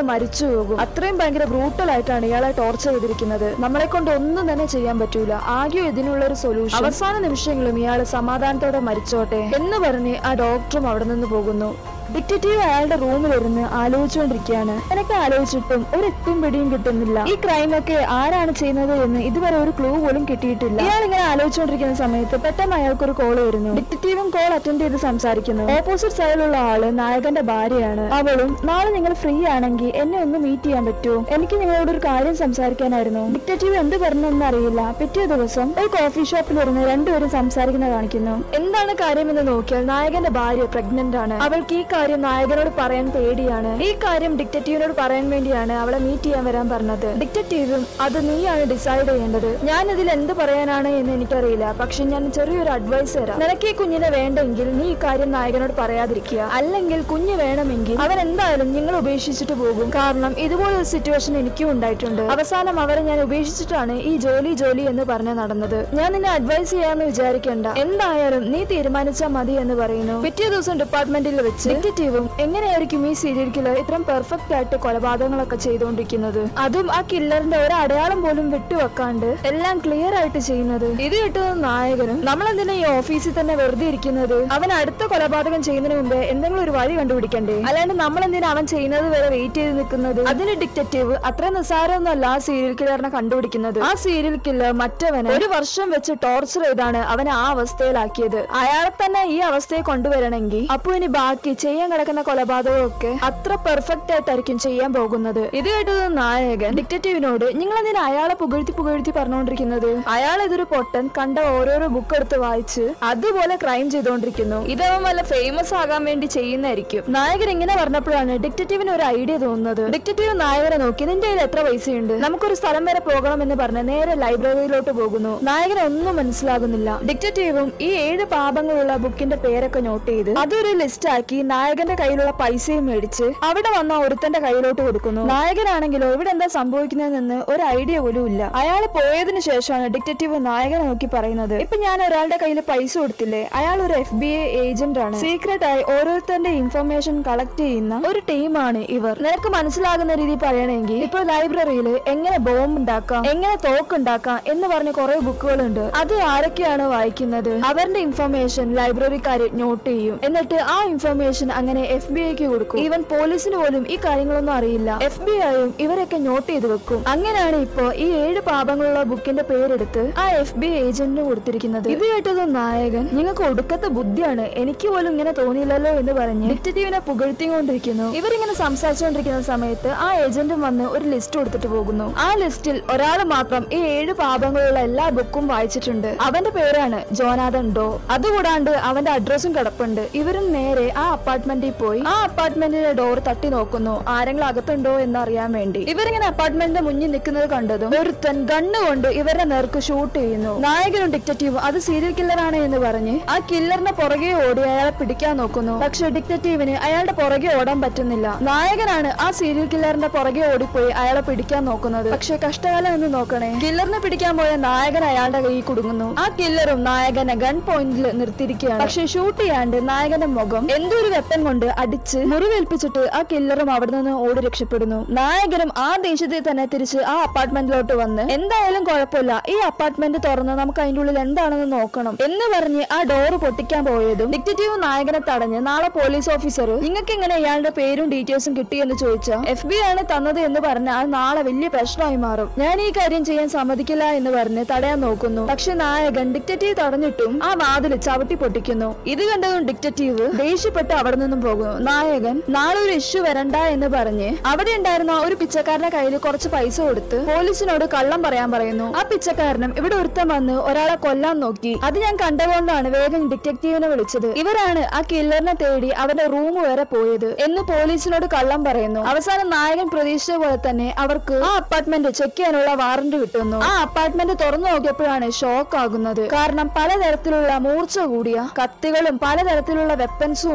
മരിച്ചു പോകും അത്രയും ഭയങ്കര ബ്രൂട്ടൽ ആയിട്ടാണ് ഇയാളെ ടോർച്ചർ ചെയ്തിരിക്കുന്നത് നമ്മളെ കൊണ്ട് ഒന്നും തന്നെ ചെയ്യാൻ പറ്റൂല ആകെ ഇതിനുള്ള ഒരു സൊല്യൂഷൻ അവസാന നിമിഷങ്ങളും ഇയാൾ സമാധാനത്തോടെ മരിച്ചോട്ടെ എന്ന് പറഞ്ഞ് ആ ഡോക്ടറും അവിടെ നിന്ന് പോകുന്നു ഡിറ്റക്റ്റീവ് അയാളുടെ റൂമിലിരുന്ന് ആലോചിച്ചുകൊണ്ടിരിക്കുകയാണ് എനിക്ക് ആലോചിച്ചിട്ടും ഒരു എത്തും പിടിയും കിട്ടുന്നില്ല ഈ ക്രൈം ഒക്കെ ആരാണ് ചെയ്യുന്നത് എന്ന് ഇതുവരെ ഒരു ക്ലൂ പോലും കിട്ടിയിട്ടില്ല ഇയാൾ ഇങ്ങനെ ആലോചിച്ചുകൊണ്ടിരിക്കുന്ന സമയത്ത് പെട്ടെന്ന് അയാൾക്ക് ഒരു കോൾ വരുന്നു ഡിറ്റക്റ്റീവും കോൾ അറ്റൻഡ് ചെയ്ത് സംസാരിക്കുന്നു ഓപ്പോസിറ്റ് സൈഡിലുള്ള ആള് നായകന്റെ ഭാര്യയാണ് അവളും നാളെ നിങ്ങൾ ഫ്രീ ആണെങ്കിൽ എന്നെ ഒന്ന് മീറ്റ് ചെയ്യാൻ പറ്റുമോ എനിക്ക് നിങ്ങളോട് ഒരു കാര്യം സംസാരിക്കാനായിരുന്നു ഡിറ്റക്റ്റീവ് എന്ത് പറഞ്ഞെന്ന് അറിയില്ല പിറ്റേ ദിവസം ഒരു കോഫി ഷോപ്പിൽ ഇരുന്ന് രണ്ടുപേരും സംസാരിക്കുന്ന കാണിക്കുന്നു എന്താണ് കാര്യമെന്ന് നോക്കിയാൽ നായകന്റെ ഭാര്യ പ്രഗ്നന്റ് ആണ് അവൾക്ക് ഈ കാര്യം നായകനോട് പറയാൻ പേടിയാണ് ഈ കാര്യം ഡിക്റ്ററ്റീവിനോട് പറയാൻ വേണ്ടിയാണ് അവളെ മീറ്റ് ചെയ്യാൻ വരാൻ പറഞ്ഞത് ഡിക്റ്ററ്റീവും അത് നീയാണ് ഡിസൈഡ് ചെയ്യേണ്ടത് ഞാൻ ഇതിൽ എന്ത് പറയാനാണ് എന്ന് എനിക്കറിയില്ല പക്ഷെ ഞാൻ ചെറിയൊരു അഡ്വൈസ് തരാം നിനക്ക് ഈ കുഞ്ഞിനെ വേണ്ടെങ്കിൽ നീ ഈ കാര്യം നായകനോട് പറയാതിരിക്കുക അല്ലെങ്കിൽ കുഞ്ഞ് വേണമെങ്കിൽ അവൻ എന്തായാലും നിങ്ങൾ ഉപേക്ഷിച്ചിട്ട് പോകും കാരണം ഇതുപോലൊരു സിറ്റുവേഷൻ എനിക്കും ഉണ്ടായിട്ടുണ്ട് അവസാനം അവരെ ഞാൻ ഉപേക്ഷിച്ചിട്ടാണ് ഈ ജോലി ജോലി എന്ന് പറഞ്ഞ് നടന്നത് ഞാൻ നിന്നെ അഡ്വൈസ് ചെയ്യാന്ന് വിചാരിക്കേണ്ട എന്തായാലും നീ തീരുമാനിച്ചാൽ മതി എന്ന് പറയുന്നു പിറ്റേ ദിവസം ഡിപ്പാർട്ട്മെന്റിൽ വെച്ച് ഡിറ്റക്റ്റീവും എങ്ങനെയായിരിക്കും ഈ സീരിയൽ കില്ലർ ഇത്രയും പെർഫെക്റ്റ് ആയിട്ട് കൊലപാതകങ്ങളൊക്കെ ചെയ്തുകൊണ്ടിരിക്കുന്നത് അതും ആ കില്ലറിന്റെ ഒരു അടയാളം പോലും വിട്ടുവെക്കാണ്ട് എല്ലാം ക്ലിയർ ആയിട്ട് ചെയ്യുന്നത് ഇത് കിട്ടുന്ന നായകനും നമ്മൾ എന്തിനാ ഈ ഓഫീസിൽ തന്നെ വെറുതെ ഇരിക്കുന്നത് അവൻ അടുത്ത കൊലപാതകം ചെയ്യുന്നതിന് മുമ്പ് എന്തെങ്കിലും ഒരു വഴി കണ്ടുപിടിക്കണ്ടേ അല്ലാണ്ട് നമ്മൾ എന്തിനാ അവൻ ചെയ്യുന്നത് വരെ വെയിറ്റ് ചെയ്ത് നിൽക്കുന്നത് അതിന് ഡിറ്റക്റ്റീവ് അത്ര നിസ്സാരമൊന്നുമല്ല ആ സീരിയൽ കില്ലറിനെ കണ്ടുപിടിക്കുന്നത് ആ സീരിയൽ കില്ലർ മറ്റവനെ ഒരു വർഷം വെച്ച് ടോർച്ചർ ചെയ്താണ് അവനെ ആ അവസ്ഥയിലാക്കിയത് അയാളെ തന്നെ ഈ അവസ്ഥയെ കൊണ്ടുവരണമെങ്കിൽ അപ്പൊ ഇനി ബാക്കി ചെയ്യാൻ കിടക്കുന്ന കൊലപാതകമൊക്കെ അത്ര പെർഫെക്റ്റ് ആയിട്ടായിരിക്കും ചെയ്യാൻ പോകുന്നത് ഇത് കേട്ടത് നായകൻ ഡിക്റ്റേറ്റീവിനോട് നിങ്ങൾ എന്തിനാ അയാളെ പുകഴ്ത്തി പുകഴ്ത്തി പറഞ്ഞുകൊണ്ടിരിക്കുന്നത് അയാൾ ഇതൊരു പൊട്ടൻ കണ്ട ഓരോരോ ബുക്ക് എടുത്ത് വായിച്ച് അതുപോലെ ക്രൈം ചെയ്തുകൊണ്ടിരിക്കുന്നു ഇതവൻ വല്ല ഫേമസ് ആകാൻ വേണ്ടി ചെയ്യുന്നതായിരിക്കും നായകൻ ഇങ്ങനെ പറഞ്ഞപ്പോഴാണ് ഡിക്റ്റേറ്റീവിന് ഒരു ഐഡിയ തോന്നുന്നത് ഡിക്റ്റേറ്റീവ് നായകനെ നോക്കി നിന്റെ കയ്യിൽ എത്ര പൈസയുണ്ട് നമുക്കൊരു സ്ഥലം വരെ പോകണം എന്ന് പറഞ്ഞ് നേരെ ലൈബ്രറിയിലോട്ട് പോകുന്നു നായകന് ഒന്നും മനസ്സിലാകുന്നില്ല ഡിക്റ്റേറ്റീവും ഈ ഏഴ് പാപങ്ങളുള്ള ബുക്കിന്റെ പേരൊക്കെ നോട്ട് ചെയ്ത് അതൊരു ലിസ്റ്റ് ആക്കി നായകന്റെ കയ്യിലുള്ള പൈസയും മേടിച്ച് അവിടെ വന്ന ഒരുത്തന്റെ കയ്യിലോട്ട് കൊടുക്കുന്നു നായകനാണെങ്കിലോ ഇവിടെ എന്താ സംഭവിക്കുന്നതെന്ന് ഒരു ഐഡിയ പോലും ഇല്ല അയാൾ പോയതിനു ശേഷമാണ് ഡിറ്റക്റ്റീവ് നായകനെ നോക്കി പറയുന്നത് ഇപ്പൊ ഞാൻ ഒരാളുടെ കയ്യിൽ പൈസ കൊടുത്തില്ലേ അയാൾ ഒരു എഫ് ബി ഐ ഏജന്റ് ആണ് സീക്രട്ട് ആയി ഓരോരുത്തരുടെ ഇൻഫർമേഷൻ കളക്ട് ചെയ്യുന്ന ഒരു ടീമാണ് ഇവർ നിനക്ക് മനസ്സിലാകുന്ന രീതി പറയണമെങ്കിൽ ഇപ്പൊ ലൈബ്രറിയിൽ എങ്ങനെ ബോംബ് ഉണ്ടാക്കാം എങ്ങനെ തോക്ക് ഉണ്ടാക്കാം എന്ന് പറഞ്ഞ കുറെ ബുക്കുകളുണ്ട് അത് ആരൊക്കെയാണ് വായിക്കുന്നത് അവരുടെ ഇൻഫർമേഷൻ ലൈബ്രറിക്കാര് നോട്ട് ചെയ്യും എന്നിട്ട് ആ ഇൻഫർമേഷൻ അങ്ങനെ എഫ് ബി ഐക്ക് കൊടുക്കും ഈവൻ പോലീസിന് പോലും ഈ കാര്യങ്ങളൊന്നും അറിയില്ല എഫ് ബി ഐയും ഇവരൊക്കെ നോട്ട് ചെയ്ത് വെക്കും അങ്ങനെയാണ് ഇപ്പോ ഈ ഏഴ് പാപങ്ങളുള്ള ബുക്കിന്റെ പേരെടുത്ത് ആ എഫ് ബി ഏജന്റിന് കൊടുത്തിരിക്കുന്നത് ഇത് കേട്ടത് നായകൻ നിങ്ങൾക്ക് ഒടുക്കത്തെ ബുദ്ധിയാണ് എനിക്ക് പോലും ഇങ്ങനെ തോന്നിയില്ലല്ലോ എന്ന് പറഞ്ഞ് ഡിറ്റക്റ്റീവിനെ പുകഴ്ത്തിക്കൊണ്ടിരിക്കുന്നു ഇവരിങ്ങനെ സംസാരിച്ചുകൊണ്ടിരിക്കുന്ന സമയത്ത് ആ ഏജന്റും വന്ന് ഒരു ലിസ്റ്റ് കൊടുത്തിട്ട് പോകുന്നു ആ ലിസ്റ്റിൽ ഒരാൾ മാത്രം ഈ ഏഴ് പാപങ്ങളുള്ള എല്ലാ ബുക്കും വായിച്ചിട്ടുണ്ട് അവന്റെ പേരാണ് ജോനാഥൻ ഡോ അതുകൂടാണ്ട് അവന്റെ അഡ്രസ്സും കിടപ്പുണ്ട് ഇവരും നേരെ ആ അപ്പാർട്ട്മെന്റിൽ പോയി ആ അപ്പാർട്ട്മെന്റിന്റെ ഡോർ തട്ടി നോക്കുന്നു ആരെങ്കിലും അകത്തുണ്ടോ എന്ന് അറിയാൻ വേണ്ടി ഇവരിങ്ങനെ അപ്പാർട്ട്മെന്റിന്റെ മുന്നിൽ നിൽക്കുന്നത് കണ്ടതും ഒരുത്തൻ ഗണ്ണ് കൊണ്ട് ഇവരുടെ നേർക്ക് ഷൂട്ട് ചെയ്യുന്നു നായകനും ഡിക്റ്ററ്റീവും അത് സീരിയൽ കില്ലറാണ് എന്ന് പറഞ്ഞ് ആ കില്ലറിന്റെ പുറകെ ഓടി അയാളെ പിടിക്കാൻ നോക്കുന്നു പക്ഷെ ഡിക്റ്ററ്റീവിന് അയാളുടെ പുറകെ ഓടാൻ പറ്റുന്നില്ല നായകനാണ് ആ സീരിയൽ കില്ലറിന്റെ പുറകെ ഓടിപ്പോയി അയാളെ പിടിക്കാൻ നോക്കുന്നത് പക്ഷെ കഷ്ടകാലം എന്ന് നോക്കണേ കില്ലറിനെ പിടിക്കാൻ പോയ നായകൻ അയാളുടെ കൈയിൽ കുടുങ്ങുന്നു ആ കില്ലറും നായകനെ ഗൺ പോയിന്റിൽ നിർത്തിയിരിക്കുകയാണ് പക്ഷെ ഷൂട്ട് ചെയ്യാണ്ട് നായകന്റെ മുഖം എന്തോ ഒരു വെപ്പൻ കൊണ്ട് അടിച്ച് മുറിവേൽപ്പിച്ചിട്ട് ആ കില്ലറും അവിടെ നിന്ന് ഓടി രക്ഷപ്പെടുന്നു നായകനും ആ ദേഷ്യത്തിൽ തന്നെ തിരിച്ച് ആ അപ്പാർട്ട്മെന്റിലോട്ട് വന്ന് എന്തായാലും കുഴപ്പമില്ല ഈ അപ്പാർട്ട്മെന്റ് തുറന്ന് നമുക്ക് അതിന്റെ ഉള്ളിൽ എന്താണെന്ന് നോക്കണം എന്ന് പറഞ്ഞ് ആ ഡോറ് പൊട്ടിക്കാൻ പോയതും ഡിക്റ്റേറ്റീവ് നായകനെ തടഞ്ഞ് നാളെ പോലീസ് ഓഫീസർ നിങ്ങൾക്ക് എങ്ങനെ ഇയാളുടെ പേരും ഡീറ്റെയിൽസും കിട്ടി എന്ന് ചോദിച്ചാൽ എഫ് ബി ആണ് തന്നത് എന്ന് പറഞ്ഞാൽ അത് നാളെ വലിയ പ്രശ്നമായി മാറും ഞാൻ ഈ കാര്യം ചെയ്യാൻ സമ്മതിക്കില്ല എന്ന് പറഞ്ഞ് തടയാൻ നോക്കുന്നു പക്ഷെ നായകൻ ഡിക്റ്റേറ്റീവ് തടഞ്ഞിട്ടും ആ വാതിൽ ചവിട്ടി പൊട്ടിക്കുന്നു ഇത് കണ്ടതും ഡിക്റ്റേറ്റീവ് ദേഷ്യപ്പെട്ട് അവിടെ നിന്നും പോകുന്നു നായകൻ നാളെ ഒരു ഇഷ്യൂ വരണ്ട എന്ന് പറഞ്ഞ് അവിടെ ഉണ്ടായിരുന്ന ഒരു പിച്ചക്കാരന്റെ കയ്യിൽ കുറച്ച് പൈസ കൊടുത്ത് പോലീസിനോട് കള്ളം പറയാൻ പറയുന്നു ആ പിച്ചക്കാരനും ഇവിടെ ഒരുത്തൻ വന്ന് ഒരാളെ കൊല്ലാൻ നോക്കി അത് ഞാൻ കണ്ടുകൊണ്ടാണ് വേഗം ഡിറ്റക്റ്റീവിനെ വിളിച്ചത് ഇവരാണ് ആ കില്ലറിനെ തേടി അവന്റെ റൂം വരെ പോയത് എന്ന് പോലീസിനോട് കള്ളം പറയുന്നു അവസാനം നായകൻ പ്രതീക്ഷിച്ച പോലെ തന്നെ അവർക്ക് ആ അപ്പാർട്ട്മെന്റ് ചെക്ക് ചെയ്യാനുള്ള വാറന്റ് കിട്ടുന്നു ആ അപ്പാർട്ട്മെന്റ് തുറന്നു നോക്കിയപ്പോഴാണ് ഷോക്ക് ആകുന്നത് കാരണം പലതരത്തിലുള്ള മൂർച്ച കൂടിയ കത്തികളും പലതരത്തിലുള്ള വെപ്പൻസും ഉണ്ട് അത്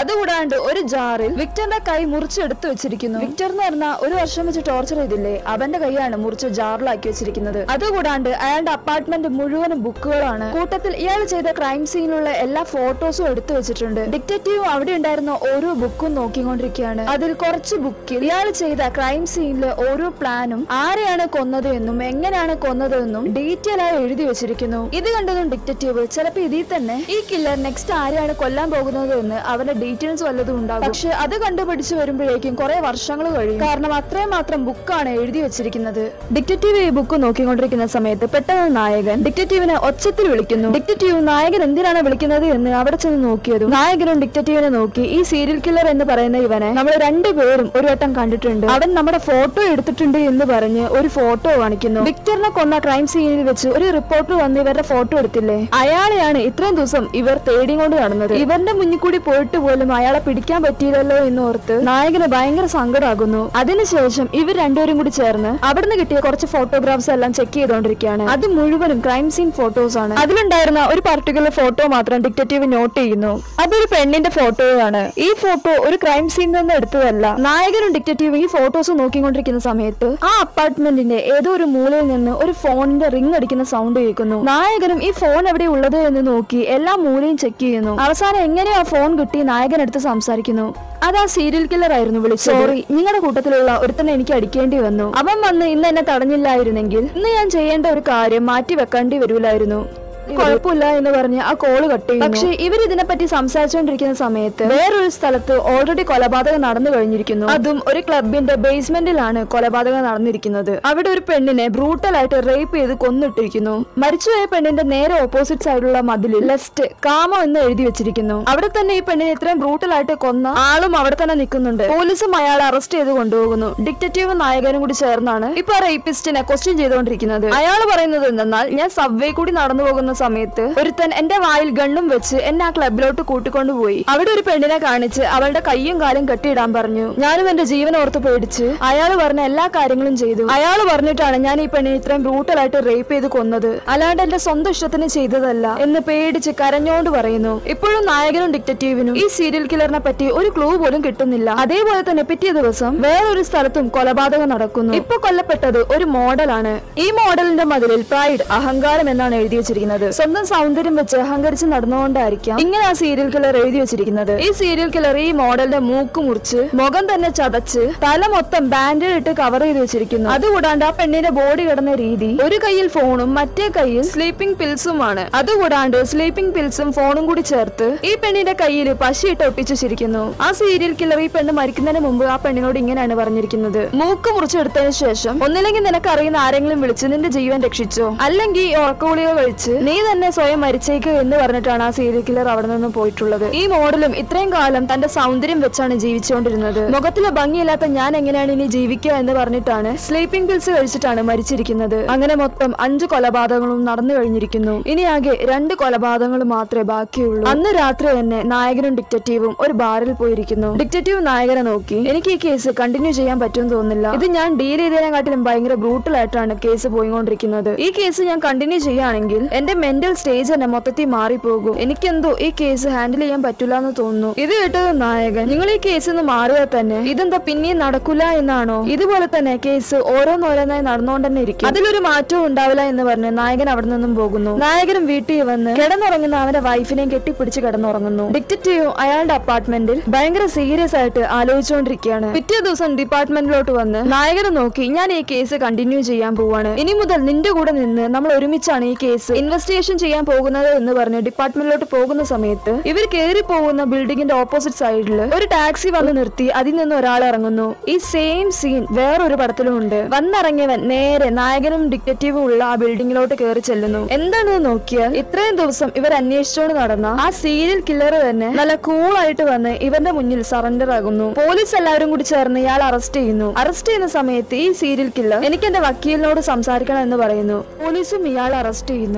അതുകൂടാണ്ട് ഒരു ജാറിൽ വിക്ടറിന്റെ കൈ മുറിച്ചെടുത്ത് വെച്ചിരിക്കുന്നു വിക്ടർ എന്ന് പറഞ്ഞാൽ ഒരു വർഷം വെച്ച് ടോർച്ചർ ചെയ്തില്ലേ അവന്റെ കൈയാണ് മുറിച്ച് ജാറിലാക്കി വെച്ചിരിക്കുന്നത് അതുകൂടാണ്ട് അയാളുടെ അപ്പാർട്ട്മെന്റ് മുഴുവനും ബുക്കുകളാണ് കൂട്ടത്തിൽ ഇയാൾ ചെയ്ത ക്രൈം സീനിലുള്ള എല്ലാ ഫോട്ടോസും എടുത്തു വെച്ചിട്ടുണ്ട് ഡിറ്റക്റ്റീവ് അവിടെ ഉണ്ടായിരുന്ന ഓരോ ബുക്കും നോക്കിക്കൊണ്ടിരിക്കുകയാണ് അതിൽ കുറച്ച് ബുക്കിൽ ഇയാൾ ചെയ്ത ക്രൈം സീനിലെ ഓരോ പ്ലാനും ആരെയാണ് കൊന്നത് എന്നും എങ്ങനെയാണ് കൊന്നത് എന്നും ഡീറ്റെയിൽ ആയി എഴുതി വെച്ചിരിക്കുന്നു ഇത് കണ്ടതും ഡിറ്റക്റ്റീവ് ചിലപ്പോ ഇതിൽ തന്നെ ഈ കില്ലർ നെക്സ്റ്റ് ആരെയാണ് കൊല്ലാൻ പോകുന്നത് എന്ന് അവരുടെ ഡീറ്റെയിൽസ് വല്ലതും ഉണ്ടാകും പക്ഷെ അത് കണ്ടുപിടിച്ച് വരുമ്പോഴേക്കും കുറെ വർഷങ്ങൾ കഴിയും കാരണം അത്രയും മാത്രം ബുക്കാണ് എഴുതി വെച്ചിരിക്കുന്നത് ഡിറ്റക്റ്റീവ് ഈ ബുക്ക് നോക്കിക്കൊണ്ടിരിക്കുന്ന സമയത്ത് പെട്ടെന്ന് നായകൻ ഡിറ്റക്റ്റീവിനെ ഒച്ചത്തിൽ വിളിക്കുന്നു ഡിറ്റക്റ്റീവ് നായകൻ എന്തിനാണ് വിളിക്കുന്നത് എന്ന് അവിടെ ചെന്ന് നോക്കിയതും നായകനും ഡിറ്റക്റ്റീവിനെ നോക്കി ഈ സീരിയൽ കില്ലർ എന്ന് പറയുന്ന ഇവനെ നമ്മൾ രണ്ടുപേരും ഒരു വട്ടം കണ്ടിട്ടുണ്ട് അവൻ നമ്മുടെ ഫോട്ടോ എടുത്തിട്ടുണ്ട് എന്ന് പറഞ്ഞ് ഒരു ഫോട്ടോ കാണിക്കുന്നു വിക്ടറിനെ കൊന്ന ക്രൈം സീനിൽ വെച്ച് ഒരു റിപ്പോർട്ടർ വന്ന് ഇവരുടെ ഫോട്ടോ എടുത്തില്ലേ അയാളെയാണ് ഇത്രയും ദിവസം ഇവർ തേടിക്കൊണ്ട് നടന്നത് ഇവരുടെ മുന്നിൽ കൂടി പോയിട്ട് പോലും അയാളെ പിടിക്കാൻ പറ്റിയില്ലല്ലോ എന്ന് ഓർത്ത് നായകന് ഭയങ്കര സങ്കടമാകുന്നു അതിനുശേഷം ഇവർ രണ്ടുപേരും കൂടി ചേർന്ന് അവിടുന്ന് കിട്ടിയ കുറച്ച് ഫോട്ടോഗ്രാഫ്സ് എല്ലാം ചെക്ക് ചെയ്തുകൊണ്ടിരിക്കുകയാണ് അത് മുഴുവനും ക്രൈം സീൻ ഫോട്ടോസ് ആണ് അതിലുണ്ടായിരുന്ന ഒരു പർട്ടിക്കുലർ ഫോട്ടോ മാത്രം ഡിറ്റക്റ്റീവ് നോട്ട് ചെയ്യുന്നു അതൊരു പെണ്ണിന്റെ ഫോട്ടോയാണ് ഈ ഫോട്ടോ ഒരു ക്രൈം സീനിൽ നിന്ന് എടുത്തതല്ല നായകനും ഡിറ്റക്റ്റീവും ഈ ഫോട്ടോസ് നോക്കിക്കൊണ്ടിരിക്കുന്ന സമയത്ത് ആ അപ്പാർട്ട്മെന്റിന്റെ ഏതോ ഒരു മൂലയിൽ നിന്ന് ഒരു ഫോണിന്റെ റിംഗ് അടിക്കുന്ന സൗണ്ട് കേൾക്കുന്നു നായകനും ഈ ഫോൺ എവിടെ ഉള്ളത് എന്ന് നോക്കി എല്ലാ മൂലയും ചെക്ക് ചെയ്യുന്നു അവസാനം എങ്ങനെയോ ആ ഫോൺ കിട്ടി നായകൻ എടുത്ത് സംസാരിക്കുന്നു അത് ആ സീരിയൽ കില്ലർ ആയിരുന്നു വിളിച്ചത് സോറി നിങ്ങളുടെ കൂട്ടത്തിലുള്ള ഒരുത്തനെ എനിക്ക് അടിക്കേണ്ടി വന്നു അവൻ വന്ന് ഇന്ന് എന്നെ തടഞ്ഞില്ലായിരുന്നെങ്കിൽ ഇന്ന് ഞാൻ ചെയ്യേണ്ട ഒരു കാര്യം മാറ്റി വെക്കേണ്ടി വരൂലായിരുന്നു കുഴപ്പമില്ല എന്ന് പറഞ്ഞ് ആ കോള് കട്ട് ചെയ്തു പക്ഷെ ഇവർ ഇതിനെപ്പറ്റി സംസാരിച്ചുകൊണ്ടിരിക്കുന്ന സമയത്ത് വേറൊരു സ്ഥലത്ത് ഓൾറെഡി കൊലപാതകം നടന്നു കഴിഞ്ഞിരിക്കുന്നു അതും ഒരു ക്ലബിന്റെ ബേസ്മെന്റിലാണ് കൊലപാതകം നടന്നിരിക്കുന്നത് അവിടെ ഒരു പെണ്ണിനെ ബ്രൂട്ടൽ ആയിട്ട് റേപ്പ് ചെയ്ത് കൊന്നിട്ടിരിക്കുന്നു മരിച്ചുപോയ പെണ്ണിന്റെ നേരെ ഓപ്പോസിറ്റ് സൈഡിലുള്ള മതിലിൽ ലെസ്റ്റ് കാമോ എന്ന് എഴുതി വെച്ചിരിക്കുന്നു അവിടെ തന്നെ ഈ പെണ്ണിനെ ഇത്രയും ബ്രൂട്ടൽ ആയിട്ട് കൊന്ന ആളും അവിടെ തന്നെ നിൽക്കുന്നുണ്ട് പോലീസും അയാളെ അറസ്റ്റ് ചെയ്ത് കൊണ്ടുപോകുന്നു ഡിറ്റക്റ്റീവും നായകനും കൂടി ചേർന്നാണ് ഇപ്പൊ റേപ്പിസ്റ്റിനെ ക്വസ്റ്റ്യൻ ചെയ്തുകൊണ്ടിരിക്കുന്നത് അയാൾ പറയുന്നത് എന്തെന്നാൽ ഞാൻ സബ്വേ കൂടി നടന്നു പോകുന്ന സമയത്ത് ഒരുത്തൻ എന്റെ വായിൽ ഗണ്ണും വെച്ച് എന്നെ ആ ക്ലബിലോട്ട് കൂട്ടിക്കൊണ്ടുപോയി അവിടെ ഒരു പെണ്ണിനെ കാണിച്ച് അവളുടെ കയ്യും കാലും കെട്ടിയിടാൻ പറഞ്ഞു ഞാനും എന്റെ ജീവൻ ഓർത്ത് പേടിച്ച് അയാൾ പറഞ്ഞ എല്ലാ കാര്യങ്ങളും ചെയ്തു അയാൾ പറഞ്ഞിട്ടാണ് ഞാൻ ഈ പെണ്ണിനെ ഇത്രയും ബ്രൂട്ടലായിട്ട് റേപ്പ് ചെയ്ത് കൊന്നത് അല്ലാണ്ട് എന്റെ സ്വന്തം ഇഷ്ടത്തിന് ചെയ്തതല്ല എന്ന് പേടിച്ച് കരഞ്ഞോണ്ട് പറയുന്നു ഇപ്പോഴും നായകനും ഡിറ്റക്റ്റീവിനും ഈ സീരിയൽ കില്ലറിനെ പറ്റി ഒരു ക്ലൂ പോലും കിട്ടുന്നില്ല അതേപോലെ തന്നെ പിറ്റേ ദിവസം വേറൊരു സ്ഥലത്തും കൊലപാതകം നടക്കുന്നു ഇപ്പൊ കൊല്ലപ്പെട്ടത് ഒരു മോഡലാണ് ഈ മോഡലിന്റെ മതിലിൽ പ്രൈഡ് അഹങ്കാരം എന്നാണ് എഴുതി വെച്ചിരിക്കുന്നത് സ്വന്തം സൗന്ദര്യം വെച്ച് അഹങ്കരിച്ച് നടന്നുകൊണ്ടായിരിക്കാം ഇങ്ങനെ ആ സീരിയൽ കില്ലർ എഴുതി വെച്ചിരിക്കുന്നത് ഈ സീരിയൽ കില്ലർ ഈ മോഡലിന്റെ മൂക്ക് മുറിച്ച് മുഖം തന്നെ ചതച്ച് തല മൊത്തം ബാൻഡേഡ് ഇട്ട് കവർ ചെയ്ത് വെച്ചിരിക്കുന്നു അതുകൂടാണ്ട് ആ പെണ്ണിന്റെ ബോഡി കിടന്ന രീതി ഒരു കയ്യിൽ ഫോണും മറ്റേ കയ്യിൽ സ്ലീപ്പിംഗ് പിൽസുമാണ് അതുകൂടാണ്ട് സ്ലീപ്പിംഗ് പിൽസും ഫോണും കൂടി ചേർത്ത് ഈ പെണ്ണിന്റെ കയ്യിൽ പശയിട്ട് ഒട്ടിച്ചു വെച്ചിരിക്കുന്നു ആ സീരിയൽ കില്ലർ ഈ പെണ്ണ് മരിക്കുന്നതിന് മുമ്പ് ആ പെണ്ണിനോട് ഇങ്ങനെയാണ് പറഞ്ഞിരിക്കുന്നത് മൂക്ക് മുറിച്ചെടുത്തതിന് ശേഷം ഒന്നില്ലെങ്കിൽ നിനക്ക് അറിയുന്ന ആരെങ്കിലും വിളിച്ച് നിന്റെ ജീവൻ രക്ഷിച്ചോ അല്ലെങ്കിൽ ഈ ഉറക്കഗുളിക കഴിച്ച് നീ തന്നെ സ്വയം മരിച്ചേക്ക് എന്ന് പറഞ്ഞിട്ടാണ് ആ സീരിയൽ കില്ലർ അവിടെ നിന്ന് പോയിട്ടുള്ളത് ഈ മോഡലും ഇത്രയും കാലം തന്റെ സൗന്ദര്യം വെച്ചാണ് ജീവിച്ചുകൊണ്ടിരുന്നത് മുഖത്തിലെ ഭംഗിയില്ലാത്ത ഞാൻ എങ്ങനെയാണ് ഇനി ജീവിക്കുക എന്ന് പറഞ്ഞിട്ടാണ് സ്ലീപ്പിംഗ് പിൽസ് കഴിച്ചിട്ടാണ് മരിച്ചിരിക്കുന്നത് അങ്ങനെ മൊത്തം അഞ്ച് കൊലപാതകങ്ങളും നടന്നു കഴിഞ്ഞിരിക്കുന്നു ഇനി ആകെ രണ്ട് കൊലപാതകങ്ങൾ മാത്രമേ ബാക്കിയുള്ളൂ അന്ന് രാത്രി തന്നെ നായകനും ഡിക്റ്ററ്റീവും ഒരു ബാറിൽ പോയിരിക്കുന്നു ഡിക്റ്ററ്റീവ് നായകനെ നോക്കി എനിക്ക് ഈ കേസ് കണ്ടിന്യൂ ചെയ്യാൻ പറ്റുമെന്ന് തോന്നുന്നില്ല ഇത് ഞാൻ ഡീൽ ചെയ്തതിനെക്കാട്ടിലും ഭയങ്കര ബ്രൂട്ടൽ ആയിട്ടാണ് കേസ് പോയിക്കൊണ്ടിരിക്കുന്നത് ഈ കേസ് ഞാൻ കണ്ടിന്യൂ ചെയ്യുകയാണെങ്കിൽ എന്റെ മെന്റൽ സ്റ്റേജ് തന്നെ മൊത്തത്തിൽ മാറിപ്പോകും എനിക്കെന്തോ ഈ കേസ് ഹാൻഡിൽ ചെയ്യാൻ പറ്റില്ല എന്ന് തോന്നുന്നു ഇത് കേട്ടത് നായകൻ നിങ്ങൾ ഈ കേസ് നിന്ന് മാറിയാൽ തന്നെ ഇതെന്താ പിന്നെയും നടക്കില്ല എന്നാണോ ഇതുപോലെ തന്നെ കേസ് ഓരോന്നോരോന്നായി നടന്നുകൊണ്ട് തന്നെ ഇരിക്കും അതിലൊരു മാറ്റവും ഉണ്ടാവില്ല എന്ന് പറഞ്ഞ് നായകൻ അവിടെ നിന്നും പോകുന്നു നായകനും വീട്ടിൽ വന്ന് കിടന്നുറങ്ങുന്ന അവന്റെ വൈഫിനെയും കെട്ടിപ്പിടിച്ച് കിടന്നുറങ്ങുന്നു ഡിക്റ്ററ്റീവും അയാളുടെ അപ്പാർട്ട്മെന്റിൽ ഭയങ്കര സീരിയസ് ആയിട്ട് ആലോചിച്ചുകൊണ്ടിരിക്കുകയാണ് പിറ്റേ ദിവസം ഡിപ്പാർട്ട്മെന്റിലോട്ട് വന്ന് നായകനെ നോക്കി ഞാൻ ഈ കേസ് കണ്ടിന്യൂ ചെയ്യാൻ പോവാണ് ഇനി മുതൽ നിന്റെ കൂടെ നിന്ന് നമ്മൾ ഒരുമിച്ചാണ് ഈ കേസ് ഇൻവെസ്റ്റിഗേഷൻ ചെയ്യാൻ പോകുന്നത് എന്ന് പറഞ്ഞ് ഡിപ്പാർട്ട്മെന്റിലോട്ട് പോകുന്ന സമയത്ത് ഇവർ കയറി പോകുന്ന ബിൽഡിങ്ങിന്റെ ഓപ്പോസിറ്റ് സൈഡിൽ ഒരു ടാക്സി വന്ന് നിർത്തി അതിൽ നിന്ന് ഒരാൾ ഇറങ്ങുന്നു ഈ സെയിം സീൻ വേറൊരു പടത്തിലും ഉണ്ട് വന്നിറങ്ങിയവൻ നേരെ നായകനും ഡിറ്റക്റ്റീവും ഉള്ള ആ ബിൽഡിങ്ങിലോട്ട് കയറി ചെല്ലുന്നു എന്താണെന്ന് നോക്കിയാൽ ഇത്രയും ദിവസം ഇവർ അന്വേഷിച്ചുകൊണ്ട് നടന്ന ആ സീരിയൽ കില്ലർ തന്നെ നല്ല കൂളായിട്ട് വന്ന് ഇവന്റെ മുന്നിൽ സറണ്ടർ ആകുന്നു പോലീസ് എല്ലാവരും കൂടി ചേർന്ന് ഇയാൾ അറസ്റ്റ് ചെയ്യുന്നു അറസ്റ്റ് ചെയ്യുന്ന സമയത്ത് ഈ സീരിയൽ കില്ലർ എനിക്ക് എന്റെ വക്കീലിനോട് സംസാരിക്കണം എന്ന് പറയുന്നു പോലീസും ഇയാൾ അറസ്റ്റ് ചെയ്യുന്നു ഈ സീരിയൽ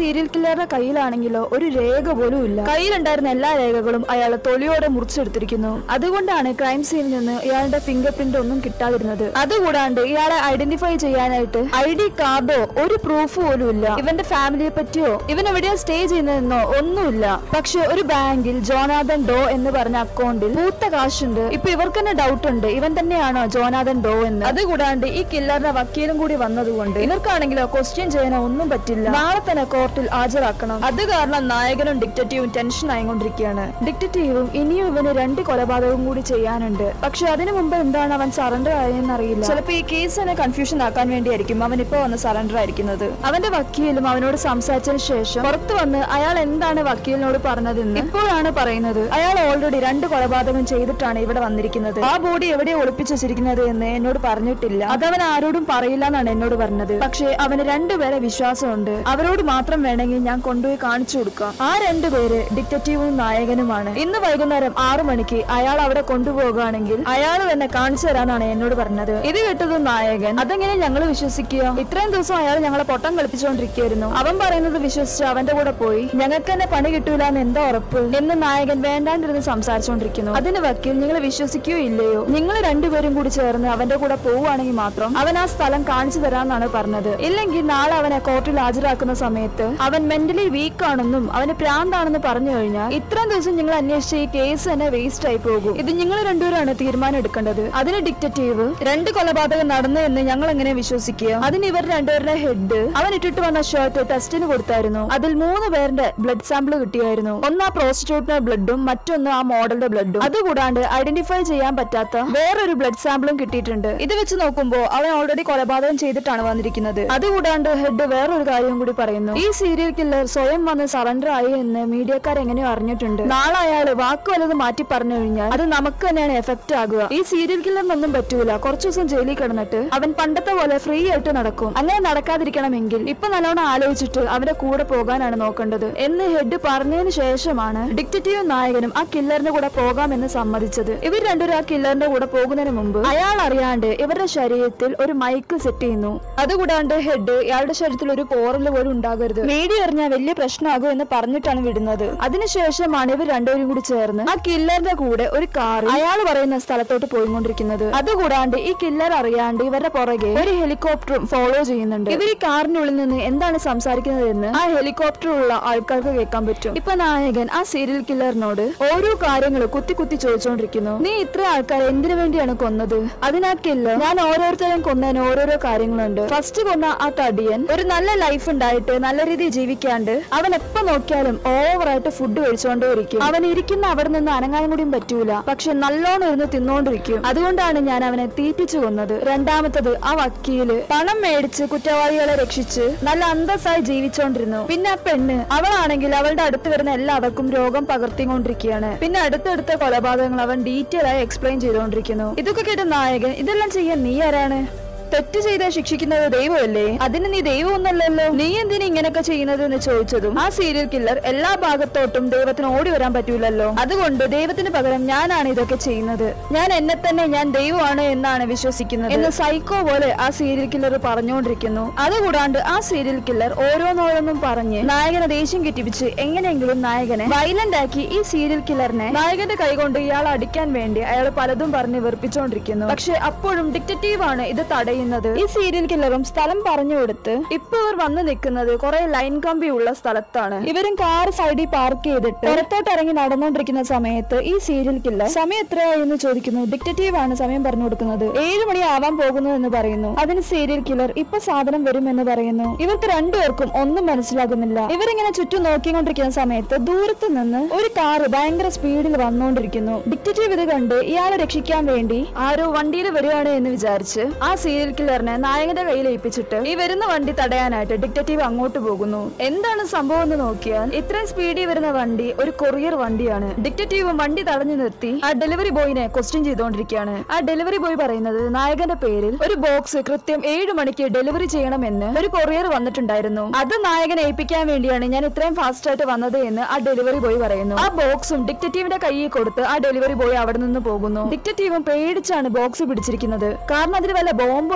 സീരിയൽ കില്ലറുടെ കയ്യിലാണെങ്കിലോ ഒരു രേഖ പോലും ഇല്ല കയ്യിലുണ്ടായിരുന്ന എല്ലാ രേഖകളും അയാൾ തൊലിയോടെ മുറിച്ചെടുത്തിരിക്കുന്നു അതുകൊണ്ടാണ് ക്രൈം സീനിൽ നിന്ന് ഇയാളുടെ ഫിംഗർ പ്രിന്റ് ഒന്നും കിട്ടാതിരുന്നത് അതുകൂടാണ്ട് ഇയാളെ ഐഡന്റിഫൈ ചെയ്യാനായിട്ട് ഐ ഡി കാർഡോ ഒരു പ്രൂഫ് പോലും ഇല്ല ഇവന്റെ ഫാമിലിയെ പറ്റിയോ ഇവൻ എവിടെയാ സ്റ്റേ ചെയ്യുന്നതെന്നോ ഒന്നുമില്ല പക്ഷെ ഒരു ബാങ്കിൽ ജോനാഥൻ ഡോ എന്ന് പറഞ്ഞ അക്കൗണ്ടിൽ പൂത്ത കാശുണ്ട് ഇപ്പൊ ഇവർക്ക് തന്നെ ഡൗട്ട് ഉണ്ട് ഇവൻ തന്നെയാണോ ജോനാഥൻ ഡോ എന്ന് അതുകൂടാണ്ട് ഈ കില്ലറിന്റെ വക്കീലും കൂടി വന്നതുകൊണ്ട് ഇവർക്കാണെങ്കിലോ ക്വസ്റ്റ്യൻ ചെയ്യാനോ ഒന്നും പറ്റില്ല നാളെ തന്നെ കോർട്ടിൽ ഹാജരാക്കണം അത് കാരണം നായകനും ഡിക്റ്ററ്റീവും ടെൻഷൻ ആയിക്കൊണ്ടിരിക്കുകയാണ് ഡിക്റ്ററ്റീവും ഇനിയും ഇവന് രണ്ട് കൊലപാതകവും കൂടി ചെയ്യാനുണ്ട് പക്ഷെ അതിനു മുമ്പ് എന്താണ് അവൻ സറണ്ടർ ആയെന്ന് അറിയില്ല ചിലപ്പോ ഈ കേസ് തന്നെ കൺഫ്യൂഷൻ ആക്കാൻ വേണ്ടിയായിരിക്കും അവൻ ഇപ്പൊ വന്ന് സറണ്ടർ ആയിരിക്കുന്നത് അവന്റെ വക്കീലും അവനോട് സംസാരിച്ചതിന് ശേഷം പുറത്തു വന്ന് അയാൾ എന്താണ് വക്കീലിനോട് പറഞ്ഞതെന്ന് ഇപ്പോഴാണ് പറയുന്നത് അയാൾ ഓൾറെഡി രണ്ട് കൊലപാതകം ചെയ്തിട്ടാണ് ഇവിടെ വന്നിരിക്കുന്നത് ആ ബോഡി എവിടെ ഒളിപ്പിച്ചു വെച്ചിരിക്കുന്നത് എന്ന് എന്നോട് പറഞ്ഞിട്ടില്ല അതവൻ ആരോടും പറയില്ല എന്നാണ് എന്നോട് പറഞ്ഞത് പക്ഷേ അവന് രണ്ടുപേരെ വിശ്വാസമുണ്ട് അവരോട് മാത്രം വേണമെങ്കിൽ ഞാൻ കൊണ്ടുപോയി കാണിച്ചു കൊടുക്കാം ആ രണ്ടുപേര് ഡിക്റ്ററ്റീവും നായകനുമാണ് ഇന്ന് വൈകുന്നേരം ആറു മണിക്ക് അയാൾ അവിടെ കൊണ്ടുപോകുകയാണെങ്കിൽ അയാൾ തന്നെ കാണിച്ചു തരാന്നാണ് എന്നോട് പറഞ്ഞത് ഇത് കേട്ടതും നായകൻ അതെങ്ങനെ ഞങ്ങൾ വിശ്വസിക്കുക ഇത്രയും ദിവസം അയാൾ ഞങ്ങളെ പൊട്ടം കളിപ്പിച്ചുകൊണ്ടിരിക്കുകയായിരുന്നു അവൻ പറയുന്നത് വിശ്വസിച്ച് അവന്റെ കൂടെ പോയി ഞങ്ങൾക്ക് തന്നെ പണി കിട്ടൂല എന്ന് എന്താ ഉറപ്പ് എന്ന് നായകൻ വേണ്ടാണ്ടിരുന്ന് സംസാരിച്ചുകൊണ്ടിരിക്കുന്നു അതിന് വക്കീൽ നിങ്ങൾ വിശ്വസിക്കുകയോ ഇല്ലയോ നിങ്ങൾ രണ്ടുപേരും കൂടി ചേർന്ന് അവന്റെ കൂടെ പോവുകയാണെങ്കിൽ മാത്രം അവൻ ആ സ്ഥലം കാണിച്ചു തരാമെന്നാണ് പറഞ്ഞത് ഇല്ലെങ്കിൽ നാളെ അവനെ കോർട്ടിൽ ഹാജരാക്കുന്ന സമയത്ത് അവൻ മെന്റലി വീക്ക് ആണെന്നും അവന് പ്രാന്താണെന്ന് പറഞ്ഞു കഴിഞ്ഞാൽ ഇത്രയും ദിവസം നിങ്ങൾ അന്വേഷിച്ച ഈ കേസ് തന്നെ വേസ്റ്റ് ആയി പോകും ഇത് നിങ്ങൾ രണ്ടുപേരാണ് തീരുമാനം എടുക്കേണ്ടത് അതിന് ഡിക്റ്ററ്റീവ് രണ്ട് കൊലപാതകം നടന്നു എന്ന് ഞങ്ങൾ എങ്ങനെ വിശ്വസിക്കുക അതിന് ഇവർ രണ്ടുപേരുടെ ഹെഡ് അവൻ ഇട്ടിട്ട് വന്ന ഷർട്ട് ടെസ്റ്റിന് കൊടുത്തായിരുന്നു അതിൽ മൂന്ന് പേരുടെ ബ്ലഡ് സാമ്പിൾ കിട്ടിയായിരുന്നു ഒന്ന് ആ പ്രോസ്റ്റിറ്റ്യൂട്ടിന്റെ ബ്ലഡും മറ്റൊന്ന് ആ മോഡലിന്റെ ബ്ലഡും അതുകൂടാണ്ട് ഐഡന്റിഫൈ ചെയ്യാൻ പറ്റാത്ത വേറൊരു ബ്ലഡ് സാമ്പിളും കിട്ടിയിട്ടുണ്ട് ഇത് വെച്ച് നോക്കുമ്പോൾ അവൻ ഓൾറെഡി കൊലപാതകം ചെയ്തിട്ടാണ് വന്നിരിക്കുന്നത് അതുകൂടാണ്ട് ഹെഡ് വേറൊരു കാര്യം കൂടി പറയുന്നു ഈ സീരിയൽ കില്ലർ സ്വയം വന്ന് സറണ്ടർ ആയി എന്ന് മീഡിയക്കാർ എങ്ങനെയോ അറിഞ്ഞിട്ടുണ്ട് നാളെ അയാൾ വാക്ക് വല്ലത് മാറ്റി പറഞ്ഞു കഴിഞ്ഞാൽ അത് നമുക്ക് തന്നെയാണ് എഫക്ട് ആകുക ഈ സീരിയൽ കില്ലറിനൊന്നും പറ്റൂല കുറച്ചു ദിവസം ജയിലിൽ കിടന്നിട്ട് അവൻ പണ്ടത്തെ പോലെ ഫ്രീ ആയിട്ട് നടക്കും അങ്ങനെ നടക്കാതിരിക്കണമെങ്കിൽ ഇപ്പൊ നല്ലോണം ആലോചിച്ചിട്ട് അവന്റെ കൂടെ പോകാനാണ് നോക്കേണ്ടത് എന്ന് ഹെഡ് പറഞ്ഞതിന് ശേഷമാണ് ഡിക്റ്ററ്റീവ് നായകനും ആ കില്ലറിന്റെ കൂടെ പോകാമെന്ന് സമ്മതിച്ചത് ഇവർ രണ്ടുപേരും ആ കില്ലറിന്റെ കൂടെ പോകുന്നതിന് മുമ്പ് അയാൾ അറിയാണ്ട് ഇവരുടെ ശരീരത്തിൽ ഒരു മൈക്ക് സെറ്റ് ചെയ്യുന്നു അതുകൂടാണ്ട് ഹെഡ് ഇയാളുടെ ശരീരത്തിൽ ഒരു പോറല് പോലും ഉണ്ടാകരുത് മീഡിയ അറിഞ്ഞാൽ വലിയ പ്രശ്നമാകും എന്ന് പറഞ്ഞിട്ടാണ് വിടുന്നത് അതിനുശേഷമാണ് ഇവർ രണ്ടുപേരും കൂടി ചേർന്ന് ആ കില്ലറിന്റെ കൂടെ ഒരു കാർ അയാൾ പറയുന്ന സ്ഥലത്തോട്ട് പോയിക്കൊണ്ടിരിക്കുന്നത് അതുകൂടാണ്ട് ഈ കില്ലർ അറിയാണ്ട് ഇവരുടെ പുറകെ ഒരു ഹെലികോപ്റ്ററും ഫോളോ ചെയ്യുന്നുണ്ട് ഇവർ ഈ കാറിനുള്ളിൽ നിന്ന് എന്താണ് സംസാരിക്കുന്നത് എന്ന് ആ ഹെലികോപ്റ്ററിലുള്ള ആൾക്കാർക്ക് കേൾക്കാൻ പറ്റും ഇപ്പൊ നായകൻ ആ സീരിയൽ കില്ലറിനോട് ഓരോ കാര്യങ്ങൾ കുത്തി കുത്തി ചോദിച്ചുകൊണ്ടിരിക്കുന്നു നീ ഇത്ര ആൾക്കാരെ എന്തിനു വേണ്ടിയാണ് കൊന്നത് അതിനാ കില്ലർ ഞാൻ ഓരോരുത്തരെയും കൊന്നതിന് ഓരോരോ കാര്യങ്ങളുണ്ട് ഫസ്റ്റ് കൊന്ന ആ തടിയൻ ഒരു നല്ല ലൈഫ് ഉണ്ടായിട്ട് നല്ല രീതിയിൽ ജീവിക്കാണ്ട് അവൻ എപ്പോ നോക്കിയാലും ഓവറായിട്ട് ഫുഡ് കഴിച്ചുകൊണ്ടേയിരിക്കും അവൻ ഇരിക്കുന്ന അവിടെ നിന്ന് അനങ്ങാനും കൂടിയും പറ്റൂല പക്ഷെ നല്ലോണം ഇരുന്ന് തിന്നോണ്ടിരിക്കും അതുകൊണ്ടാണ് ഞാൻ അവനെ തീറ്റിച്ചു കൊന്നത് രണ്ടാമത്തത് ആ വക്കീല് പണം മേടിച്ച് കുറ്റവാളികളെ രക്ഷിച്ച് നല്ല അന്തസ്സായി ജീവിച്ചോണ്ടിരുന്നു പിന്നെ ആ പെണ്ണ് അവളാണെങ്കിൽ അവളുടെ അടുത്ത് വരുന്ന എല്ലാവർക്കും രോഗം പകർത്തിക്കൊണ്ടിരിക്കുകയാണ് പിന്നെ അടുത്തടുത്ത കൊലപാതകങ്ങൾ അവൻ ഡീറ്റെയിൽ ആയി എക്സ്പ്ലെയിൻ ചെയ്തുകൊണ്ടിരിക്കുന്നു ഇതൊക്കെ കേട്ട നായകൻ ഇതെല്ലാം ചെയ്യാൻ നീ ആരാണ് തെറ്റ് ചെയ്ത ശിക്ഷിക്കുന്നത് ദൈവമല്ലേ അതിന് നീ ദൈവമൊന്നല്ലല്ലോ നീ എന്തിനാ ഇങ്ങനെയൊക്കെ ചെയ്യുന്നത് എന്ന് ചോദിച്ചതും ആ സീരിയൽ കില്ലർ എല്ലാ ഭാഗത്തോട്ടും ദൈവത്തിന് ഓടി വരാൻ പറ്റൂലല്ലോ അതുകൊണ്ട് ദൈവത്തിന് പകരം ഞാനാണ് ഇതൊക്കെ ചെയ്യുന്നത് ഞാൻ എന്നെ തന്നെ ഞാൻ ദൈവമാണ് എന്നാണ് വിശ്വസിക്കുന്നത് എന്ന് സൈക്കോ പോലെ ആ സീരിയൽ കില്ലർ പറഞ്ഞുകൊണ്ടിരിക്കുന്നു അതുകൂടാണ്ട് ആ സീരിയൽ കില്ലർ ഓരോന്നോരോന്നും പറഞ്ഞ് നായകനെ ദേഷ്യം കെട്ടിപ്പിച്ച് എങ്ങനെയെങ്കിലും നായകനെ വയലന്റ് ആക്കി ഈ സീരിയൽ കില്ലറിനെ നായകന്റെ കൈകൊണ്ട് ഇയാൾ അടിക്കാൻ വേണ്ടി അയാൾ പലതും പറഞ്ഞ് വെറുപ്പിച്ചുകൊണ്ടിരിക്കുന്നു പക്ഷെ അപ്പോഴും ഡിക്റ്ററ്റീവ് ആണ് ഇത് തടയുന്നത് ഈ സീരിയൽ കില്ലറും സ്ഥലം പറഞ്ഞു കൊടുത്ത് ഇപ്പൊ ഇവർ വന്ന് നിൽക്കുന്നത് കുറെ ലൈൻ കമ്പി ഉള്ള സ്ഥലത്താണ് ഇവരും കാർ സൈഡിൽ പാർക്ക് ചെയ്തിട്ട് പുറത്തോട്ട് ഇറങ്ങി നടന്നുകൊണ്ടിരിക്കുന്ന സമയത്ത് ഈ സീരിയൽ കില്ലർ സമയം എത്രയായി എന്ന് ചോദിക്കുന്നു ഡിക്റ്ററ്റീവ് ആണ് സമയം പറഞ്ഞു കൊടുക്കുന്നത് ഏഴ് മണി ആവാൻ പോകുന്നു എന്ന് പറയുന്നു അതിന് സീരിയൽ കില്ലർ ഇപ്പൊ സാധനം വരും എന്ന് പറയുന്നു ഇവർക്ക് രണ്ടുപേർക്കും ഒന്നും മനസ്സിലാകുന്നില്ല ഇവരിങ്ങനെ ചുറ്റും നോക്കിക്കൊണ്ടിരിക്കുന്ന സമയത്ത് ദൂരത്ത് നിന്ന് ഒരു കാറ് ഭയങ്കര സ്പീഡിൽ വന്നുകൊണ്ടിരിക്കുന്നു ഡിക്റ്ററ്റീവ് ഇത് കണ്ട് ഇയാളെ രക്ഷിക്കാൻ വേണ്ടി ആരോ വണ്ടിയിൽ വരികയാണ് എന്ന് വിചാരിച്ച് ആ സീരിയൽ കില്ലറിനെ നായകന്റെ കയ്യിൽ ഏൽപ്പിച്ചിട്ട് ഈ വരുന്ന വണ്ടി തടയാനായിട്ട് ഡിക്റ്ററ്റീവ് അങ്ങോട്ട് പോകുന്നു എന്താണ് സംഭവം എന്ന് നോക്കിയാൽ ഇത്രയും സ്പീഡിൽ വരുന്ന വണ്ടി ഒരു കൊറിയർ വണ്ടിയാണ് ഡിക്റ്ററ്റീവ് വണ്ടി തടഞ്ഞു നിർത്തി ആ ഡെലിവറി ബോയിനെ ക്വസ്റ്റ്യൻ ചെയ്തുകൊണ്ടിരിക്കുകയാണ് ആ ഡെലിവറി ബോയ് പറയുന്നത് നായകന്റെ പേരിൽ ഒരു ബോക്സ് കൃത്യം ഏഴ് മണിക്ക് ഡെലിവറി ചെയ്യണമെന്ന് ഒരു കൊറിയർ വന്നിട്ടുണ്ടായിരുന്നു അത് നായകനെ ഏൽപ്പിക്കാൻ വേണ്ടിയാണ് ഞാൻ ഇത്രയും ഫാസ്റ്റ് ആയിട്ട് വന്നത് എന്ന് ആ ഡെലിവറി ബോയ് പറയുന്നു ആ ബോക്സും ഡിക്റ്ററ്റീവിന്റെ കയ്യിൽ കൊടുത്ത് ആ ഡെലിവറി ബോയ് അവിടെ നിന്ന് പോകുന്നു ഡിക്റ്ററ്റീവും പേടിച്ചാണ് ബോക്സ് പിടിച്ചിരിക്കുന്നത് കാരണം അതിൽ വല്ല ബോംബോ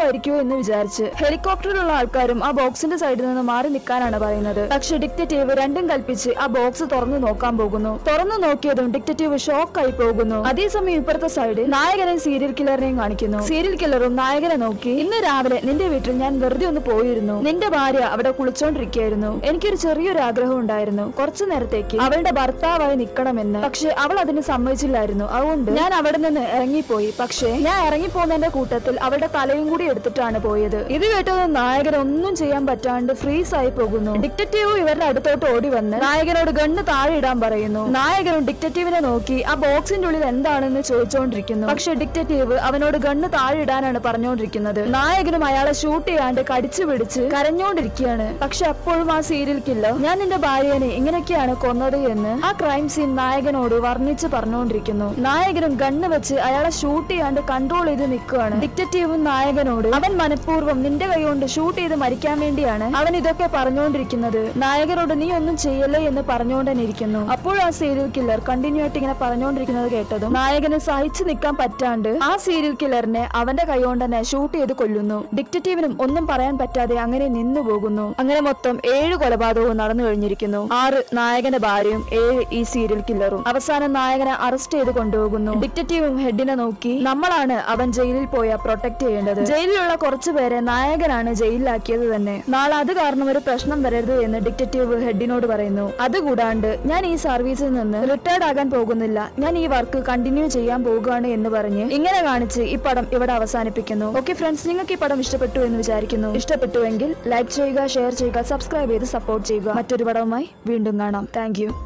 സംഭവമായിരിക്കുമോ എന്ന് വിചാരിച്ച് ഹെലികോപ്റ്ററിലുള്ള ആൾക്കാരും ആ ബോക്സിന്റെ സൈഡിൽ നിന്ന് മാറി നിൽക്കാനാണ് പറയുന്നത് പക്ഷെ ഡിക്റ്റേറ്റീവ് രണ്ടും കൽപ്പിച്ച് ആ ബോക്സ് തുറന്നു നോക്കാൻ പോകുന്നു തുറന്നു നോക്കിയതും ഡിക്റ്റേറ്റീവ് ഷോക്കായി പോകുന്നു അതേസമയം ഇപ്പുറത്തെ സൈഡിൽ നായകനെയും സീരിയൽ കില്ലറിനെയും കാണിക്കുന്നു സീരിയൽ കില്ലറും നായകനെ നോക്കി ഇന്ന് രാവിലെ നിന്റെ വീട്ടിൽ ഞാൻ വെറുതെ ഒന്ന് പോയിരുന്നു നിന്റെ ഭാര്യ അവിടെ കുളിച്ചോണ്ടിരിക്കുകയായിരുന്നു എനിക്കൊരു ചെറിയൊരു ആഗ്രഹം ഉണ്ടായിരുന്നു കുറച്ചു നേരത്തേക്ക് അവളുടെ ഭർത്താവായി നിൽക്കണമെന്ന് പക്ഷെ അവൾ അതിന് സമ്മതിച്ചില്ലായിരുന്നു അതുകൊണ്ട് ഞാൻ അവിടെ നിന്ന് ഇറങ്ങിപ്പോയി പക്ഷേ ഞാൻ ഇറങ്ങിപ്പോകുന്നതിന്റെ കൂട്ടത്തിൽ അവളുടെ തലയും കൂടി എടുത്തിട്ടാണ് പോയത് ഇത് കേട്ടത് നായകൻ ഒന്നും ചെയ്യാൻ പറ്റാണ്ട് ഫ്രീസ് ആയി പോകുന്നു ഡിക്റ്റേറ്റീവ് ഇവരുടെ അടുത്തോട്ട് ഓടി വന്ന് നായകനോട് ഗണ്ണ് താഴെ ഇടാൻ പറയുന്നു നായകനും ഡിക്റ്റേറ്റീവിനെ നോക്കി ആ ബോക്സിന്റെ ഉള്ളിൽ എന്താണെന്ന് ചോദിച്ചുകൊണ്ടിരിക്കുന്നു പക്ഷെ ഡിക്റ്റേറ്റീവ് അവനോട് ഗണ്ണ് താഴെ ഇടാനാണ് പറഞ്ഞുകൊണ്ടിരിക്കുന്നത് നായകനും അയാളെ ഷൂട്ട് ചെയ്യാണ്ട് കടിച്ചു പിടിച്ച് കരഞ്ഞോണ്ടിരിക്കുകയാണ് പക്ഷെ അപ്പോഴും ആ സീരിയൽ കില്ലർ ഞാൻ നിന്റെ ഭാര്യനെ ഇങ്ങനെയൊക്കെയാണ് കൊന്നത് എന്ന് ആ ക്രൈം സീൻ നായകനോട് വർണ്ണിച്ച് പറഞ്ഞുകൊണ്ടിരിക്കുന്നു നായകനും ഗണ്ണ് വെച്ച് അയാളെ ഷൂട്ട് ചെയ്യാണ്ട് കൺട്രോൾ ചെയ്ത് നിൽക്കുകയാണ് ഡിക്റ്റേറ്റീവും നായകനോട് അവൻ മനഃപൂർവ്വം നിന്റെ കൈ കൊണ്ട് ഷൂട്ട് ചെയ്ത് മരിക്കാൻ വേണ്ടിയാണ് അവൻ ഇതൊക്കെ പറഞ്ഞുകൊണ്ടിരിക്കുന്നത് നായകനോട് നീ ഒന്നും ചെയ്യല്ലേ എന്ന് പറഞ്ഞുകൊണ്ട് തന്നെ ഇരിക്കുന്നു അപ്പോൾ ആ സീരിയൽ കില്ലർ കണ്ടിന്യൂ ആയിട്ട് ഇങ്ങനെ പറഞ്ഞുകൊണ്ടിരിക്കുന്നത് കേട്ടതും നായകന് സഹിച്ചു നിൽക്കാൻ പറ്റാണ്ട് ആ സീരിയൽ കില്ലറിനെ അവന്റെ കൈ കൊണ്ട് തന്നെ ഷൂട്ട് ചെയ്ത് കൊല്ലുന്നു ഡിക്റ്റേറ്റീവിനും ഒന്നും പറയാൻ പറ്റാതെ അങ്ങനെ നിന്നു പോകുന്നു അങ്ങനെ മൊത്തം ഏഴ് കൊലപാതകവും നടന്നു കഴിഞ്ഞിരിക്കുന്നു ആറ് നായകന്റെ ഭാര്യയും ഏഴ് ഈ സീരിയൽ കില്ലറും അവസാനം നായകനെ അറസ്റ്റ് ചെയ്ത് കൊണ്ടുപോകുന്നു ഡിക്റ്റേറ്റീവും ഹെഡിനെ നോക്കി നമ്മളാണ് അവൻ ജയിലിൽ പോയ പ്രൊട്ടക്ട് ചെയ്യേണ്ടത് ജയിലിലുള്ള കുറച്ചു പേരെ നായകനാണ് ജയിലിലാക്കിയത് തന്നെ നാളെ അത് കാരണം ഒരു പ്രശ്നം വരരുത് എന്ന് ഡിക്റ്റേറ്റീവ് ഹെഡിനോട് പറയുന്നു അതുകൂടാണ്ട് ഞാൻ ഈ സർവീസിൽ നിന്ന് റിട്ടയർഡ് ആകാൻ പോകുന്നില്ല ഞാൻ ഈ വർക്ക് കണ്ടിന്യൂ ചെയ്യാൻ പോകുകയാണ് എന്ന് പറഞ്ഞ് ഇങ്ങനെ കാണിച്ച് ഈ പടം ഇവിടെ അവസാനിപ്പിക്കുന്നു ഓക്കെ ഫ്രണ്ട്സ് നിങ്ങൾക്ക് ഈ പടം ഇഷ്ടപ്പെട്ടു എന്ന് വിചാരിക്കുന്നു ഇഷ്ടപ്പെട്ടുവെങ്കിൽ ലൈക്ക് ചെയ്യുക ഷെയർ ചെയ്യുക സബ്സ്ക്രൈബ് ചെയ്ത് സപ്പോർട്ട് ചെയ്യുക മറ്റൊരു പടവുമായി വീണ്ടും കാണാം താങ്ക്